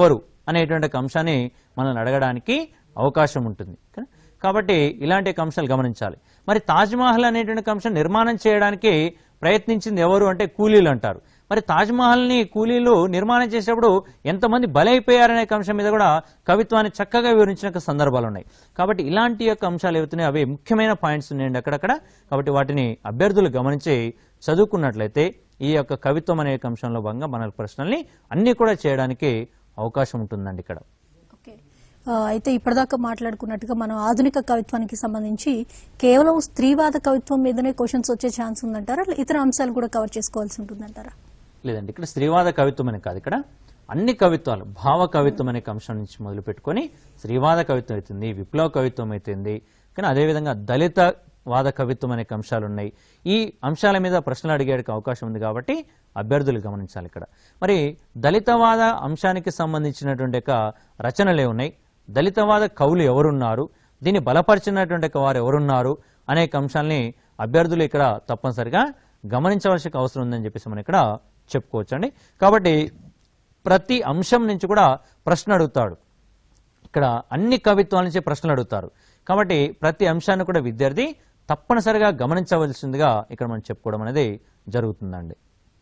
అనేటువంటి ఒక అంశాన్ని మనల్ని అడగడానికి అవకాశం ఉంటుంది కదా? కాబట్టి ఇలాంటి ఒక అంశాలు గమనించాలి మరి తాజ్మహల్ అనేటువంటి ఒక అంశం నిర్మాణం చేయడానికి ప్రయత్నించింది ఎవరు అంటే కూలీలు అంటారు మరి తాజ్మహల్ని కూలీలు నిర్మాణం చేసేటప్పుడు ఎంతమంది బలైపోయారనే ఒక అంశం మీద కూడా కవిత్వాన్ని చక్కగా వివరించిన ఒక సందర్భాలు ఉన్నాయి కాబట్టి ఇలాంటి యొక్క అంశాలు ఏవైతున్నాయి అవి ముఖ్యమైన పాయింట్స్ ఉన్నాయండి అక్కడక్కడ కాబట్టి వాటిని అభ్యర్థులు గమనించి చదువుకున్నట్లయితే ఈ యొక్క కవిత్వం అనే యొక్క అంశంలో భాగంగా మన ప్రశ్నల్ని అన్ని కూడా చేయడానికి అవకాశం ఉంటుందండి ఇక్కడ ఓకే ఆ, అయితే ఇప్పటిదాకా మాట్లాడుకున్నట్టుగా మనం ఆధునిక కవిత్వానికి సంబంధించి కేవలం స్త్రీవాద కవిత్వం మీదనే క్వశ్చన్స్ వచ్చే ఛాన్స్ ఉందంటారా లే- ఇతర అంశాలు కూడా కవర్ చేసుకోవాల్సి ఉంటుందంటారా లేదండి ఇక్కడ స్త్రీవాద కవిత్వం అని కాదు ఇక్కడ అన్ని కవిత్వాలు భావ కవిత్వం అనే ఒక అంశం నుంచి మొదలు పెట్టుకొని స్త్రీవాద కవిత్వం అవుతుంది విప్లవ కవిత్వం అవుతుంది కానీ అదేవిధంగా దళిత వాద కవిత్వం అనే ఒక అంశాలు ఉన్నాయి ఈ అంశాల మీద ప్రశ్నలు అడిగేందుకు అవకాశం ఉంది కాబట్టి అభ్యర్థులు గమనించాలి ఇక్కడ మరి దళితవాద అంశానికి సంబంధించినటువంటి ఒక రచనలు ఉన్నాయి దళితవాద కవులు ఎవరున్నారు దీన్ని బలపరిచినటువంటి ఒక వారు ఎవరున్నారు అనేక అంశాలని అభ్యర్థులు ఇక్కడ తప్పనిసరిగా గమనించవలసిన అవసరం ఉందని చెప్పేసి మనం ఇక్కడ చెప్పుకోవచ్చండి కాబట్టి ప్రతి అంశం నుంచి కూడా ప్రశ్న అడుగుతాడు ఇక్కడ అన్ని కవిత్వాల నుంచి ప్రశ్నలు అడుగుతారు కాబట్టి ప్రతి అంశాన్ని కూడా విద్యార్థి తప్పనిసరిగా గమనించవలసిందిగా ఇక్కడ మనం చెప్పుకోవడం అనేది జరుగుతుందండి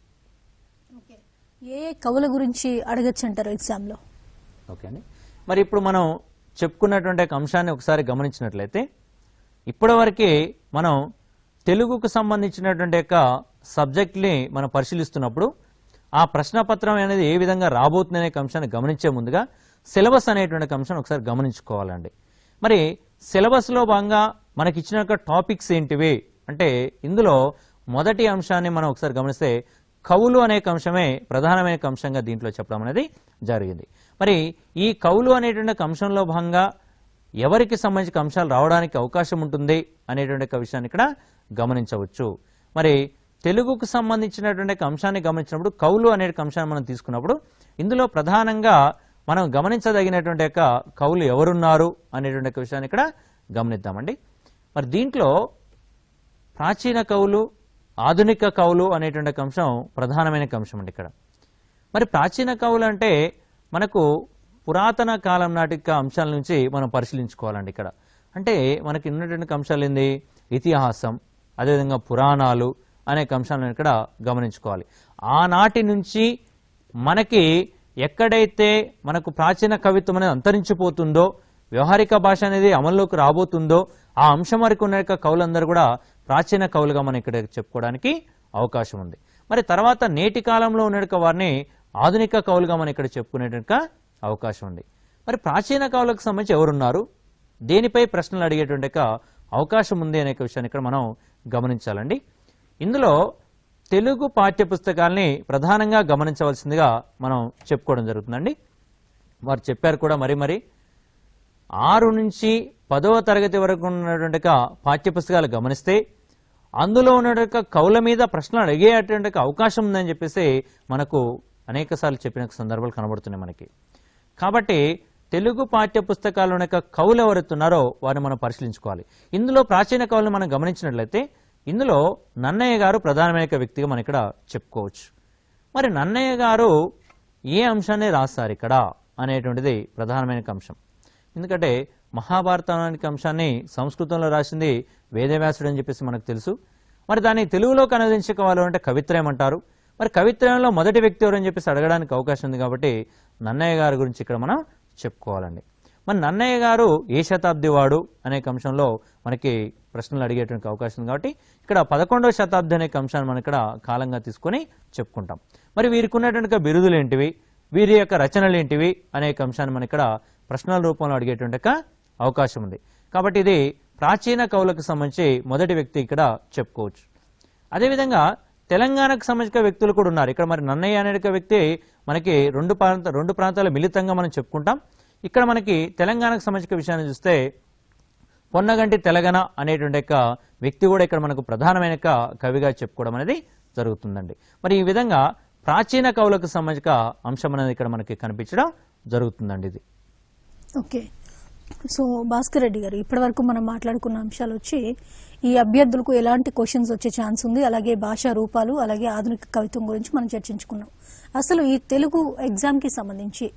ఏ ఏ కవుల గురించి అడగచ్చు అంటారు ఎగ్జామ్లో ఓకే అండి మరి ఇప్పుడు మనం చెప్పుకున్నటువంటి ఒక అంశాన్ని ఒకసారి గమనించినట్లయితే ఇప్పటివరకు మనం తెలుగుకు సంబంధించినటువంటి యొక్క సబ్జెక్ట్ని మనం పరిశీలిస్తున్నప్పుడు ఆ ప్రశ్నపత్రం అనేది ఏ విధంగా రాబోతుంది అనే అంశాన్ని గమనించే ముందుగా సిలబస్ అనేటువంటి ఒక అంశాన్ని ఒకసారి గమనించుకోవాలండి మరి సిలబస్లో భాగంగా మనకి ఇచ్చిన యొక్క టాపిక్స్ ఏంటివి అంటే ఇందులో మొదటి అంశాన్ని మనం ఒకసారి గమనిస్తే కవులు అనే ఒక అంశమే ప్రధానమైన ఒక అంశంగా దీంట్లో చెప్పడం అనేది జరిగింది మరి ఈ కవులు అనేటువంటి ఒక అంశంలో భాగంగా ఎవరికి సంబంధించిన అంశాలు రావడానికి అవకాశం ఉంటుంది అనేటువంటి ఒక విషయాన్ని ఇక్కడ గమనించవచ్చు మరి తెలుగుకు సంబంధించినటువంటి ఒక అంశాన్ని గమనించినప్పుడు కవులు అనే ఒక అంశాన్ని మనం తీసుకున్నప్పుడు ఇందులో ప్రధానంగా మనం గమనించదగినటువంటి యొక్క కవులు ఎవరున్నారు అనేటువంటి ఒక విషయాన్ని ఇక్కడ గమనిద్దామండి మరి దీంట్లో ప్రాచీన కవులు ఆధునిక కవులు అనేటువంటి ఒక అంశం ప్రధానమైన ఒక అంశం అండి ఇక్కడ మరి ప్రాచీన కవులు అంటే మనకు పురాతన కాలం నాటి యొక్క అంశాల నుంచి మనం పరిశీలించుకోవాలండి ఇక్కడ అంటే మనకి ఉన్నటువంటి అంశాలు ఏంది ఇతిహాసం అదేవిధంగా పురాణాలు అనేక అంశాలను ఇక్కడ గమనించుకోవాలి ఆనాటి నుంచి మనకి ఎక్కడైతే మనకు ప్రాచీన కవిత్వం అనేది అంతరించిపోతుందో వ్యవహారిక భాష అనేది అమల్లోకి రాబోతుందో ఆ అంశం వరకు ఉన్న యొక్క కవులందరూ కూడా ప్రాచీన కవులుగా మనం ఇక్కడ చెప్పుకోవడానికి అవకాశం ఉంది మరి తర్వాత నేటి కాలంలో ఉన్న యొక్క వారిని ఆధునిక కవులుగా మనం ఇక్కడ చెప్పుకునేట అవకాశం ఉంది మరి ప్రాచీన కవులకు సంబంధించి ఎవరున్నారు దేనిపై ప్రశ్నలు అడిగేటువంటి యొక్క అవకాశం ఉంది అనే విషయాన్ని ఇక్కడ మనం గమనించాలండి ఇందులో తెలుగు పాఠ్య పుస్తకాల్ని ప్రధానంగా గమనించవలసిందిగా మనం చెప్పుకోవడం జరుగుతుందండి వారు చెప్పారు కూడా మరి మరి ఆరు నుంచి పదవ తరగతి వరకు ఉన్నటువంటి ఒక పాఠ్య పుస్తకాలు గమనిస్తే అందులో ఉన్నటువంటి ఒక కవుల మీద ప్రశ్నలు అడిగేటువంటి ఒక అవకాశం ఉందని చెప్పేసి మనకు అనేక సార్లు చెప్పిన సందర్భాలు కనబడుతున్నాయి మనకి కాబట్టి తెలుగు పాఠ్య పుస్తకాల్లో ఉన్న యొక్క కవులు ఎవరెత్తున్నారో వారిని మనం పరిశీలించుకోవాలి ఇందులో ప్రాచీన కవులను మనం గమనించినట్లయితే ఇందులో నన్నయ్య గారు ప్రధానమైన ఒక వ్యక్తిగా మనం ఇక్కడ చెప్పుకోవచ్చు మరి నన్నయ్య గారు ఏ అంశాన్ని రాస్తారు ఇక్కడ అనేటువంటిది ప్రధానమైన ఒక అంశం ఎందుకంటే మహాభారతానికి అంశాన్ని సంస్కృతంలో రాసింది వేదవ్యాసుడు అని చెప్పేసి మనకు తెలుసు మరి దాన్ని తెలుగులోకి అనువదించుకోవాలి అంటే కవిత్రయం అంటారు మరి కవిత్రయంలో మొదటి వ్యక్తి ఎవరని చెప్పేసి అడగడానికి అవకాశం ఉంది కాబట్టి నన్నయ్య గారి గురించి ఇక్కడ మనం చెప్పుకోవాలండి మరి నన్నయ్య గారు ఏ శతాబ్ది వాడు అనే అంశంలో మనకి ప్రశ్నలు అడిగేటువంటి అవకాశం ఉంది కాబట్టి ఇక్కడ పదకొండవ శతాబ్ది అనే అంశాన్ని మనం ఇక్కడ కాలంగా తీసుకొని చెప్పుకుంటాం మరి వీరికి ఉన్నటువంటి బిరుదులు ఏంటివి వీరి యొక్క రచనలు ఏంటివి అనే అంశాన్ని మనం ఇక్కడ ప్రశ్నల రూపంలో అడిగేటువంటి ఒక అవకాశం ఉంది కాబట్టి ఇది ప్రాచీన కవులకు సంబంధించి మొదటి వ్యక్తి ఇక్కడ చెప్పుకోవచ్చు అదేవిధంగా తెలంగాణకు సంబంధించిన వ్యక్తులు కూడా ఉన్నారు ఇక్కడ మరి నన్నయ్య అనే ఒక వ్యక్తి మనకి రెండు ప్రాంత రెండు ప్రాంతాల మిళితంగా మనం చెప్పుకుంటాం ఇక్కడ మనకి తెలంగాణకు సంబంధించిన విషయాన్ని చూస్తే పొన్నగంటి తెలంగాణ అనేటువంటి యొక్క వ్యక్తి కూడా ఇక్కడ మనకు ప్రధానమైన యొక్క కవిగా చెప్పుకోవడం అనేది జరుగుతుందండి మరి ఈ విధంగా ప్రాచీన కవులకు సంబంధించిన అంశం అనేది ఇక్కడ మనకి కనిపించడం జరుగుతుందండి ఇది ఓకే సో భాస్కర్ రెడ్డి గారు ఇప్పటివరకు మనం మాట్లాడుకున్న అంశాలు వచ్చి ఈ అభ్యర్థులకు ఎలాంటి క్వశ్చన్స్ వచ్చే ఛాన్స్ ఉంది అలాగే భాషా రూపాలు అలాగే ఆధునిక కవిత్వం గురించి మనం చర్చించుకున్నాం అసలు ఈ తెలుగు ఎగ్జామ్కి సంబంధించి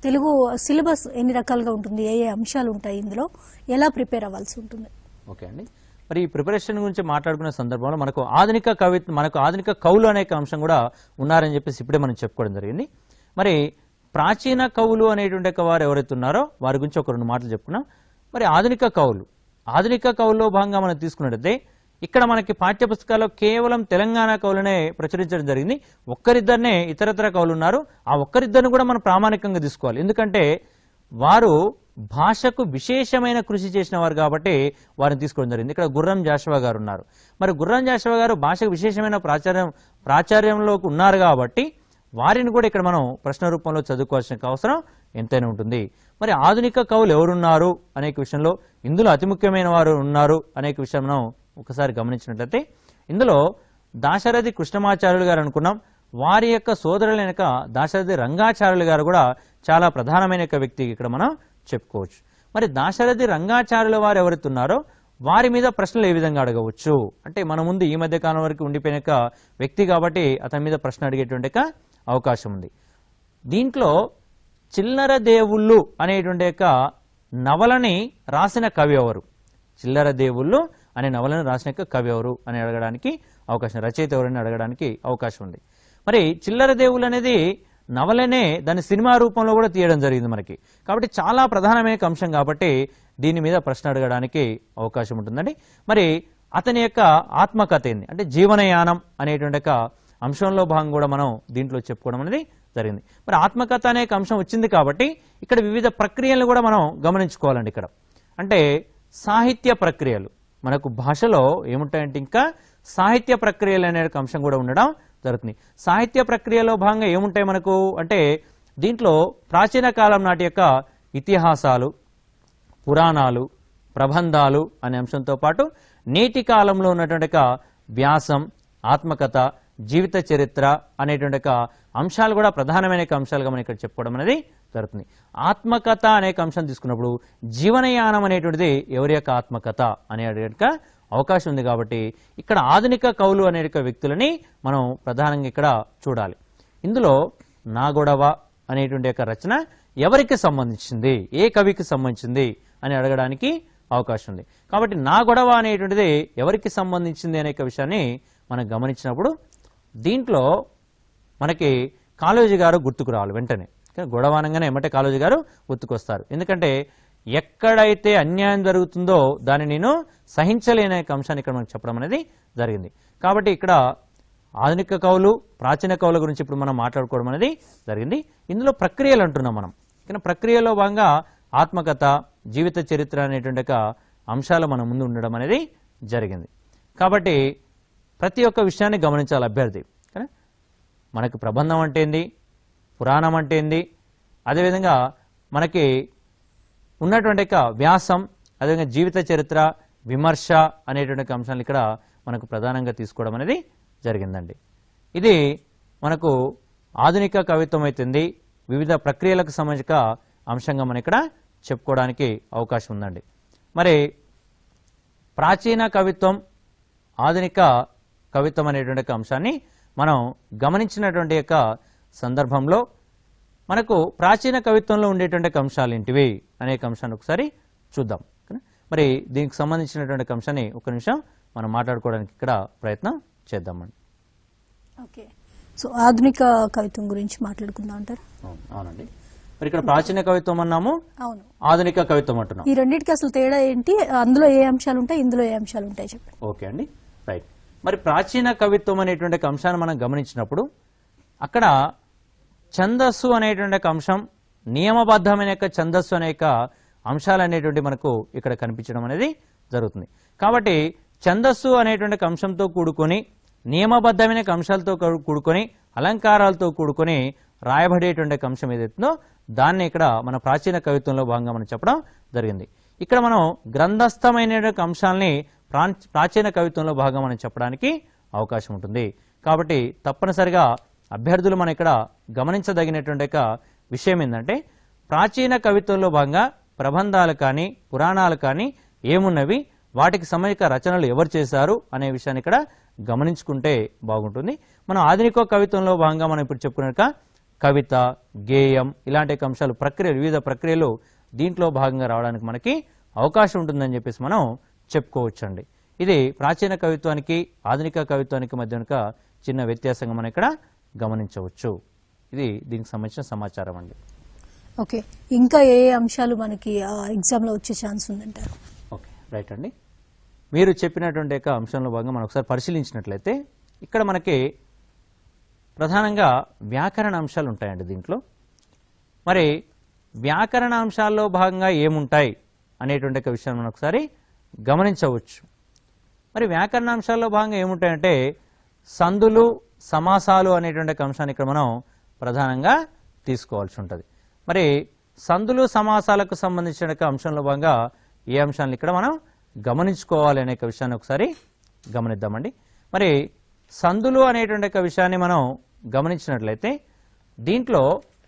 తెలుగు సిలబస్ ఎన్ని రకాలుగా ఉంటుంది ఏ ఏ అంశాలు ఉంటాయి ఇందులో ఎలా ప్రిపేర్ అవ్వాల్సి ఉంటుంది ఓకే అండి మరి ఈ ప్రిపరేషన్ గురించి మాట్లాడుకునే సందర్భంలో మనకు ఆధునిక కవి మనకు ఆధునిక కవులు అనే అంశం కూడా ఉన్నారని చెప్పేసి ఇప్పుడే మనం చెప్పుకోవడం జరిగింది మరి ప్రాచీన కవులు అనేటువంటి ఒక వారు ఎవరైతే ఉన్నారో వారి గురించి ఒక రెండు మాటలు చెప్పుకున్నాం మరి ఆధునిక కవులు ఆధునిక కవుల్లో భాగంగా మనం తీసుకున్నట్టయితే ఇక్కడ మనకి పాఠ్యపుస్తకాల్లో కేవలం తెలంగాణ కవులనే ప్రచురించడం జరిగింది ఒక్కరిద్దరినే ఇతరతర కవులు ఉన్నారు ఆ ఒక్కరిద్దరిని కూడా మనం ప్రామాణికంగా తీసుకోవాలి ఎందుకంటే వారు భాషకు విశేషమైన కృషి చేసిన వారు కాబట్టి వారిని తీసుకోవడం జరిగింది ఇక్కడ గుర్రం జాషవా గారు ఉన్నారు మరి గుర్రం జాషవా గారు భాషకు విశేషమైన ప్రాచార్యం ప్రాచార్యంలోకి ఉన్నారు కాబట్టి వారిని కూడా ఇక్కడ మనం ప్రశ్న రూపంలో చదువుకోవాల్సిన అవసరం ఎంతైనా ఉంటుంది మరి ఆధునిక కవులు ఎవరున్నారు అనే విషయంలో ఇందులో అతి ముఖ్యమైన వారు ఉన్నారు అనే విషయం మనం ఒకసారి గమనించినట్లయితే ఇందులో దాశరథి కృష్ణమాచార్యులు గారు అనుకున్నాం వారి యొక్క సోదరుల వెనక దాశరథి రంగాచార్యులు గారు కూడా చాలా ప్రధానమైన యొక్క వ్యక్తి ఇక్కడ మనం చెప్పుకోవచ్చు మరి దాశరథి రంగాచార్యుల వారు ఎవరైతే ఉన్నారో వారి మీద ప్రశ్నలు ఏ విధంగా అడగవచ్చు అంటే మన ముందు ఈ మధ్య కాలం వరకు ఉండిపోయిన యొక్క వ్యక్తి కాబట్టి అతని మీద ప్రశ్న అడిగేటువంటి యొక్క అవకాశం ఉంది దీంట్లో చిల్లర దేవుళ్ళు అనేటువంటి యొక్క నవలని రాసిన కవి ఎవరు చిల్లర దేవుళ్ళు అనే నవలను రాసిన యొక్క కవి ఎవరు అని అడగడానికి అవకాశం రచయిత ఎవరని అడగడానికి అవకాశం ఉంది మరి చిల్లర దేవుళ్ళు అనేది నవలనే దాని సినిమా రూపంలో కూడా తీయడం జరిగింది మనకి కాబట్టి చాలా ప్రధానమైన ఒక అంశం కాబట్టి దీని మీద ప్రశ్న అడగడానికి అవకాశం ఉంటుందండి మరి అతని యొక్క ఆత్మకథ ఏంది అంటే జీవనయానం అనేటువంటి ఒక అంశంలో భాగం కూడా మనం దీంట్లో చెప్పుకోవడం అనేది జరిగింది మరి ఆత్మకథ అనే ఒక అంశం వచ్చింది కాబట్టి ఇక్కడ వివిధ ప్రక్రియలను కూడా మనం గమనించుకోవాలండి ఇక్కడ అంటే సాహిత్య ప్రక్రియలు మనకు భాషలో ఏముంటాయంటే ఇంకా సాహిత్య ప్రక్రియలు అనే ఒక అంశం కూడా ఉండడం జరుగుతుంది సాహిత్య ప్రక్రియలో భాగంగా ఏముంటాయి మనకు అంటే దీంట్లో ప్రాచీన కాలం నాటి యొక్క ఇతిహాసాలు పురాణాలు ప్రబంధాలు అనే అంశంతో పాటు నేటి కాలంలో ఉన్నటువంటి ఒక వ్యాసం ఆత్మకథ జీవిత చరిత్ర అనేటువంటి ఒక అంశాలు కూడా ప్రధానమైన ఒక అంశాలుగా మనం ఇక్కడ చెప్పుకోవడం అనేది జరుగుతుంది ఆత్మకథ అనే ఒక అంశం తీసుకున్నప్పుడు జీవనయానం అనేటువంటిది ఎవరి యొక్క ఆత్మకథ అనే యొక్క అవకాశం ఉంది కాబట్టి ఇక్కడ ఆధునిక కవులు అనే యొక్క వ్యక్తులని మనం ప్రధానంగా ఇక్కడ చూడాలి ఇందులో నా గొడవ అనేటువంటి యొక్క రచన ఎవరికి సంబంధించింది ఏ కవికి సంబంధించింది అని అడగడానికి అవకాశం ఉంది కాబట్టి నా గొడవ అనేటువంటిది ఎవరికి సంబంధించింది అనే యొక్క విషయాన్ని మనం గమనించినప్పుడు దీంట్లో మనకి కాళోజీ గారు గుర్తుకు రావాలి వెంటనే కానీ గొడవ అనగానే ఎమ్మటే కాళోజీ గారు గుర్తుకొస్తారు ఎందుకంటే ఎక్కడైతే అన్యాయం జరుగుతుందో దాన్ని నేను సహించలేని యొక్క అంశాన్ని ఇక్కడ మనకు చెప్పడం అనేది జరిగింది కాబట్టి ఇక్కడ ఆధునిక కవులు ప్రాచీన కవుల గురించి ఇప్పుడు మనం మాట్లాడుకోవడం అనేది జరిగింది ఇందులో ప్రక్రియలు అంటున్నాం మనం కానీ ప్రక్రియలో భాగంగా ఆత్మకథ జీవిత చరిత్ర అనేటువంటి ఒక అంశాలు మన ముందు ఉండడం అనేది జరిగింది కాబట్టి ప్రతి ఒక్క విషయాన్ని గమనించాలి అభ్యర్థి కదా మనకి ప్రబంధం అంటే ఏంది పురాణం అంటే ఏంది అదేవిధంగా మనకి ఉన్నటువంటి యొక్క వ్యాసం అదేవిధంగా జీవిత చరిత్ర విమర్శ అనేటువంటి ఒక అంశాలు ఇక్కడ మనకు ప్రధానంగా తీసుకోవడం అనేది జరిగిందండి ఇది మనకు ఆధునిక కవిత్వం అవుతుంది వివిధ ప్రక్రియలకు సంబంధించిన అంశంగా మనం ఇక్కడ చెప్పుకోవడానికి అవకాశం ఉందండి మరి ప్రాచీన కవిత్వం ఆధునిక కవిత్వం అనేటువంటి ఒక అంశాన్ని మనం గమనించినటువంటి యొక్క సందర్భంలో మనకు ప్రాచీన కవిత్వంలో ఉండేటువంటి ఒక అంశాలు ఏంటివి అనే ఒక అంశాన్ని ఒకసారి చూద్దాం ఓకేనా? మరి దీనికి సంబంధించినటువంటి ఒక అంశాన్ని ఒక నిమిషం మనం మాట్లాడుకోవడానికి ఇక్కడ ప్రయత్నం చేద్దామండి ఓకే సో ఆధునిక కవిత్వం గురించి మాట్లాడుకుందాం అంటారు అవునండి మరి ఇక్కడ ప్రాచీన కవిత్వం అన్నాము అవును ఆధునిక కవిత్వం అంటున్నాం ఈ రెండింటికి అసలు తేడా ఏంటి అందులో ఏ అంశాలు ఉంటాయి ఇందులో ఏ అంశాలు ఉంటాయి చెప్పండి ఓకే అండి రైట్ మరి ప్రాచీన కవిత్వం అనేటువంటి ఒక అంశాన్ని మనం గమనించినప్పుడు అక్కడ ఛందస్సు అనేటువంటి ఒక అంశం నియమబద్ధమైన యొక్క ఛందస్సు అనే యొక్క అంశాలు అనేటువంటి మనకు ఇక్కడ కనిపించడం అనేది జరుగుతుంది కాబట్టి ఛందస్సు అనేటువంటి ఒక అంశంతో కూడుకొని నియమబద్ధమైన ఒక అంశాలతో కూ- కూడుకొని అలంకారాలతో కూడుకొని రాయబడేటువంటి ఒక అంశం ఏదైతుందో దాన్ని ఇక్కడ మన ప్రాచీన కవిత్వంలో భాగంగా మనం చెప్పడం జరిగింది ఇక్కడ మనం గ్రంథస్థమైన ఒక అంశాలని ప్రాన్- ప్రాచీన కవిత్వంలో భాగంగా మనం చెప్పడానికి అవకాశం ఉంటుంది కాబట్టి తప్పనిసరిగా అభ్యర్థులు మనం ఇక్కడ గమనించదగినటువంటి ఒక విషయం ఏంటంటే ప్రాచీన కవిత్వంలో భాగంగా ప్రబంధాలు కానీ పురాణాలు కానీ ఏమున్నవి వాటికి సంబంధించిన రచనలు ఎవరు చేశారు అనే విషయాన్ని ఇక్కడ గమనించుకుంటే బాగుంటుంది మనం ఆధునిక కవిత్వంలో భాగంగా మనం ఇప్పుడు చెప్పుకున్నాక కవిత గేయం ఇలాంటి యొక్క అంశాలు ప్రక్రియలు వివిధ ప్రక్రియలు దీంట్లో భాగంగా రావడానికి మనకి అవకాశం ఉంటుందని చెప్పేసి మనం చెప్పుకోవచ్చండి ఇది ప్రాచీన కవిత్వానికి ఆధునిక కవిత్వానికి మధ్య ఒక చిన్న వ్యత్యాసంగా మనం ఇక్కడ గమనించవచ్చు ఇది దీనికి సంబంధించిన సమాచారం అండి ఓకే ఇంకా ఏ ఏ అంశాలు మనకి ఎగ్జామ్లో వచ్చే ఛాన్స్ ఉందంటారు ఓకే రైట్ అండి మీరు చెప్పినటువంటి యొక్క అంశంలో భాగంగా మనం ఒకసారి పరిశీలించినట్లయితే ఇక్కడ మనకి ప్రధానంగా వ్యాకరణ అంశాలు ఉంటాయండి దీంట్లో మరి వ్యాకరణ అంశాల్లో భాగంగా ఏముంటాయి అనేటువంటి ఒక విషయాన్ని మనం ఒకసారి గమనించవచ్చు మరి వ్యాకరణ అంశాల్లో భాగంగా ఏముంటాయంటే సందులు సమాసాలు అనేటువంటి ఒక అంశాన్ని ఇక్కడ మనం ప్రధానంగా తీసుకోవాల్సి ఉంటుంది మరి సందులు సమాసాలకు సంబంధించిన ఒక అంశంలో భాగంగా ఏ అంశాలను ఇక్కడ మనం గమనించుకోవాలి అనే ఒక విషయాన్ని ఒకసారి గమనిద్దామండి మరి సందులు అనేటువంటి ఒక విషయాన్ని మనం గమనించినట్లయితే దీంట్లో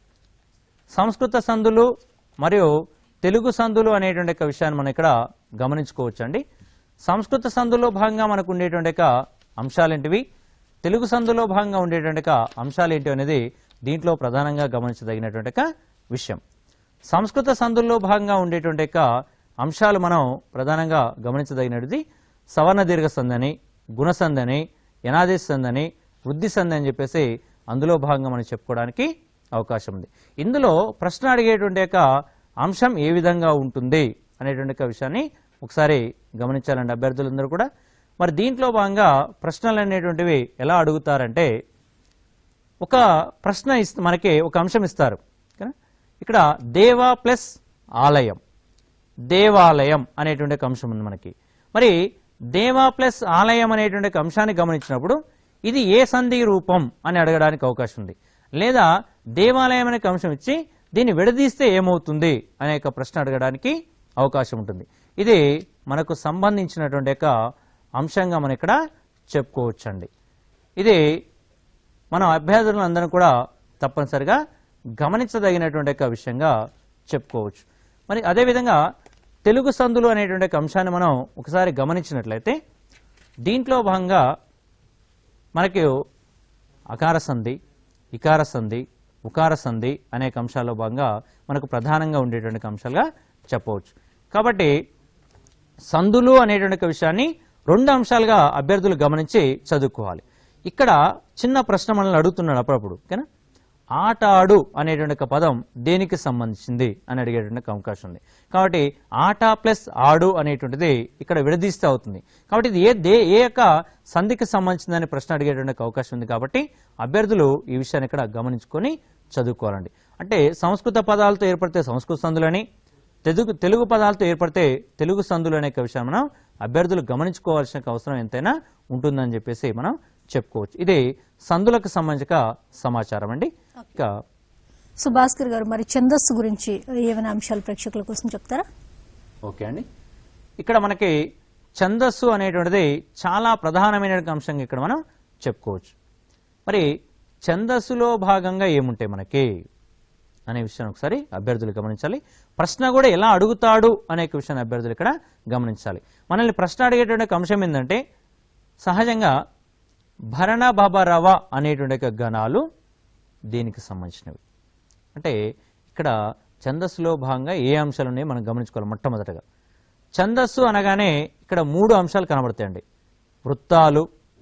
సంస్కృత సందులు మరియు తెలుగు సందులు అనేటువంటి ఒక విషయాన్ని మనం ఇక్కడ గమనించుకోవచ్చండి సంస్కృత సందులో భాగంగా మనకు ఉండేటువంటి ఒక అంశాలేంటివి తెలుగు సందులో భాగంగా ఉండేటువంటి ఒక అంశాలు ఏంటి అనేది దీంట్లో ప్రధానంగా గమనించదగినటువంటి ఒక విషయం సంస్కృత సందుల్లో భాగంగా ఉండేటువంటి యొక్క అంశాలు మనం ప్రధానంగా గమనించదగినది సవర్ణ దీర్ఘ సందని గుణసందని యనాదేశ సందని వృద్ధి సంధి అని చెప్పేసి అందులో భాగంగా మనం చెప్పుకోవడానికి అవకాశం ఉంది ఇందులో ప్రశ్న అడిగేటువంటి యొక్క అంశం ఏ విధంగా ఉంటుంది అనేటువంటి యొక్క విషయాన్ని ఒకసారి గమనించాలండి అభ్యర్థులందరూ కూడా మరి దీంట్లో భాగంగా ప్రశ్నలు అనేటువంటివి ఎలా అడుగుతారంటే ఒక ప్రశ్న ఇస్త మనకి ఒక అంశం ఇస్తారు ఓకేనా? ఇక్కడ దేవ ప్లస్ ఆలయం దేవాలయం అనేటువంటి ఒక అంశం ఉంది మనకి మరి దేవ ప్లస్ ఆలయం అనేటువంటి ఒక అంశాన్ని గమనించినప్పుడు ఇది ఏ సంధి రూపం అని అడగడానికి అవకాశం ఉంది లేదా దేవాలయం అనే ఒక అంశం ఇచ్చి దీన్ని విడదీస్తే ఏమవుతుంది అనే ఒక ప్రశ్న అడగడానికి అవకాశం ఉంటుంది ఇది మనకు సంబంధించినటువంటి యొక్క అంశంగా మనం ఇక్కడ చెప్పుకోవచ్చండి ఇది మన అభ్యర్థులందరూ కూడా తప్పనిసరిగా గమనించదగినటువంటి ఒక విషయంగా చెప్పుకోవచ్చు మరి అదేవిధంగా తెలుగు సందులు అనేటువంటి ఒక అంశాన్ని మనం ఒకసారి గమనించినట్లయితే దీంట్లో భాగంగా మనకి అకార సంధి ఇకార సంధి ఉకార సంధి అనేక అంశాల్లో భాగంగా మనకు ప్రధానంగా ఉండేటువంటి అంశాలుగా చెప్పవచ్చు కాబట్టి సందులు అనేటువంటి ఒక విషయాన్ని రెండు అంశాలుగా అభ్యర్థులు గమనించి చదువుకోవాలి ఇక్కడ చిన్న ప్రశ్న మనల్ని అడుగుతున్నాడు అప్పుడప్పుడు ఓకేనా ఆట ఆడు అనేటువంటి ఒక పదం దేనికి సంబంధించింది అని అడిగేటువంటి ఒక అవకాశం ఉంది కాబట్టి ఆట ప్లస్ ఆడు అనేటువంటిది ఇక్కడ విడదీస్తే అవుతుంది కాబట్టి ఇది ఏ దే ఏ యొక్క సంధికి సంబంధించిందని ప్రశ్న అడిగేటువంటి ఒక అవకాశం ఉంది కాబట్టి అభ్యర్థులు ఈ విషయాన్ని ఇక్కడ గమనించుకొని చదువుకోవాలండి అంటే సంస్కృత పదాలతో ఏర్పడితే సంస్కృత సందులని తెలుగు తెలుగు పదాలతో ఏర్పడితే తెలుగు సందులు అనే ఒక విషయం మనం అభ్యర్థులు గమనించుకోవాల్సిన అవసరం ఎంతైనా ఉంటుందని చెప్పేసి మనం చెప్పుకోవచ్చు ఇది సందులకు సంబంధించిన సమాచారం అండి ఇక సో భాస్కర్ గారు మరి ఛందస్సు గురించి ఏమైనా అంశాలు ప్రేక్షకుల కోసం చెప్తారా ఓకే అండి ఇక్కడ మనకి ఛందస్సు అనేటువంటిది చాలా ప్రధానమైన అంశంగా ఇక్కడ మనం చెప్పుకోవచ్చు మరి ఛందస్సులో భాగంగా ఏముంటాయి మనకి అనే విషయాన్ని ఒకసారి అభ్యర్థులు గమనించాలి ప్రశ్న కూడా ఎలా అడుగుతాడు అనే ఒక విషయాన్ని అభ్యర్థులు ఇక్కడ గమనించాలి మనల్ని ప్రశ్న అడిగేటువంటి ఒక అంశం ఏంటంటే సహజంగా భరణ భబరవ అనేటువంటి ఒక గణాలు దీనికి సంబంధించినవి అంటే ఇక్కడ ఛందస్సులో భాగంగా ఏ అంశాలు ఉన్నాయో మనం గమనించుకోవాలి మొట్టమొదటగా ఛందస్సు అనగానే ఇక్కడ మూడు అంశాలు కనబడతాయండి వృత్తాలు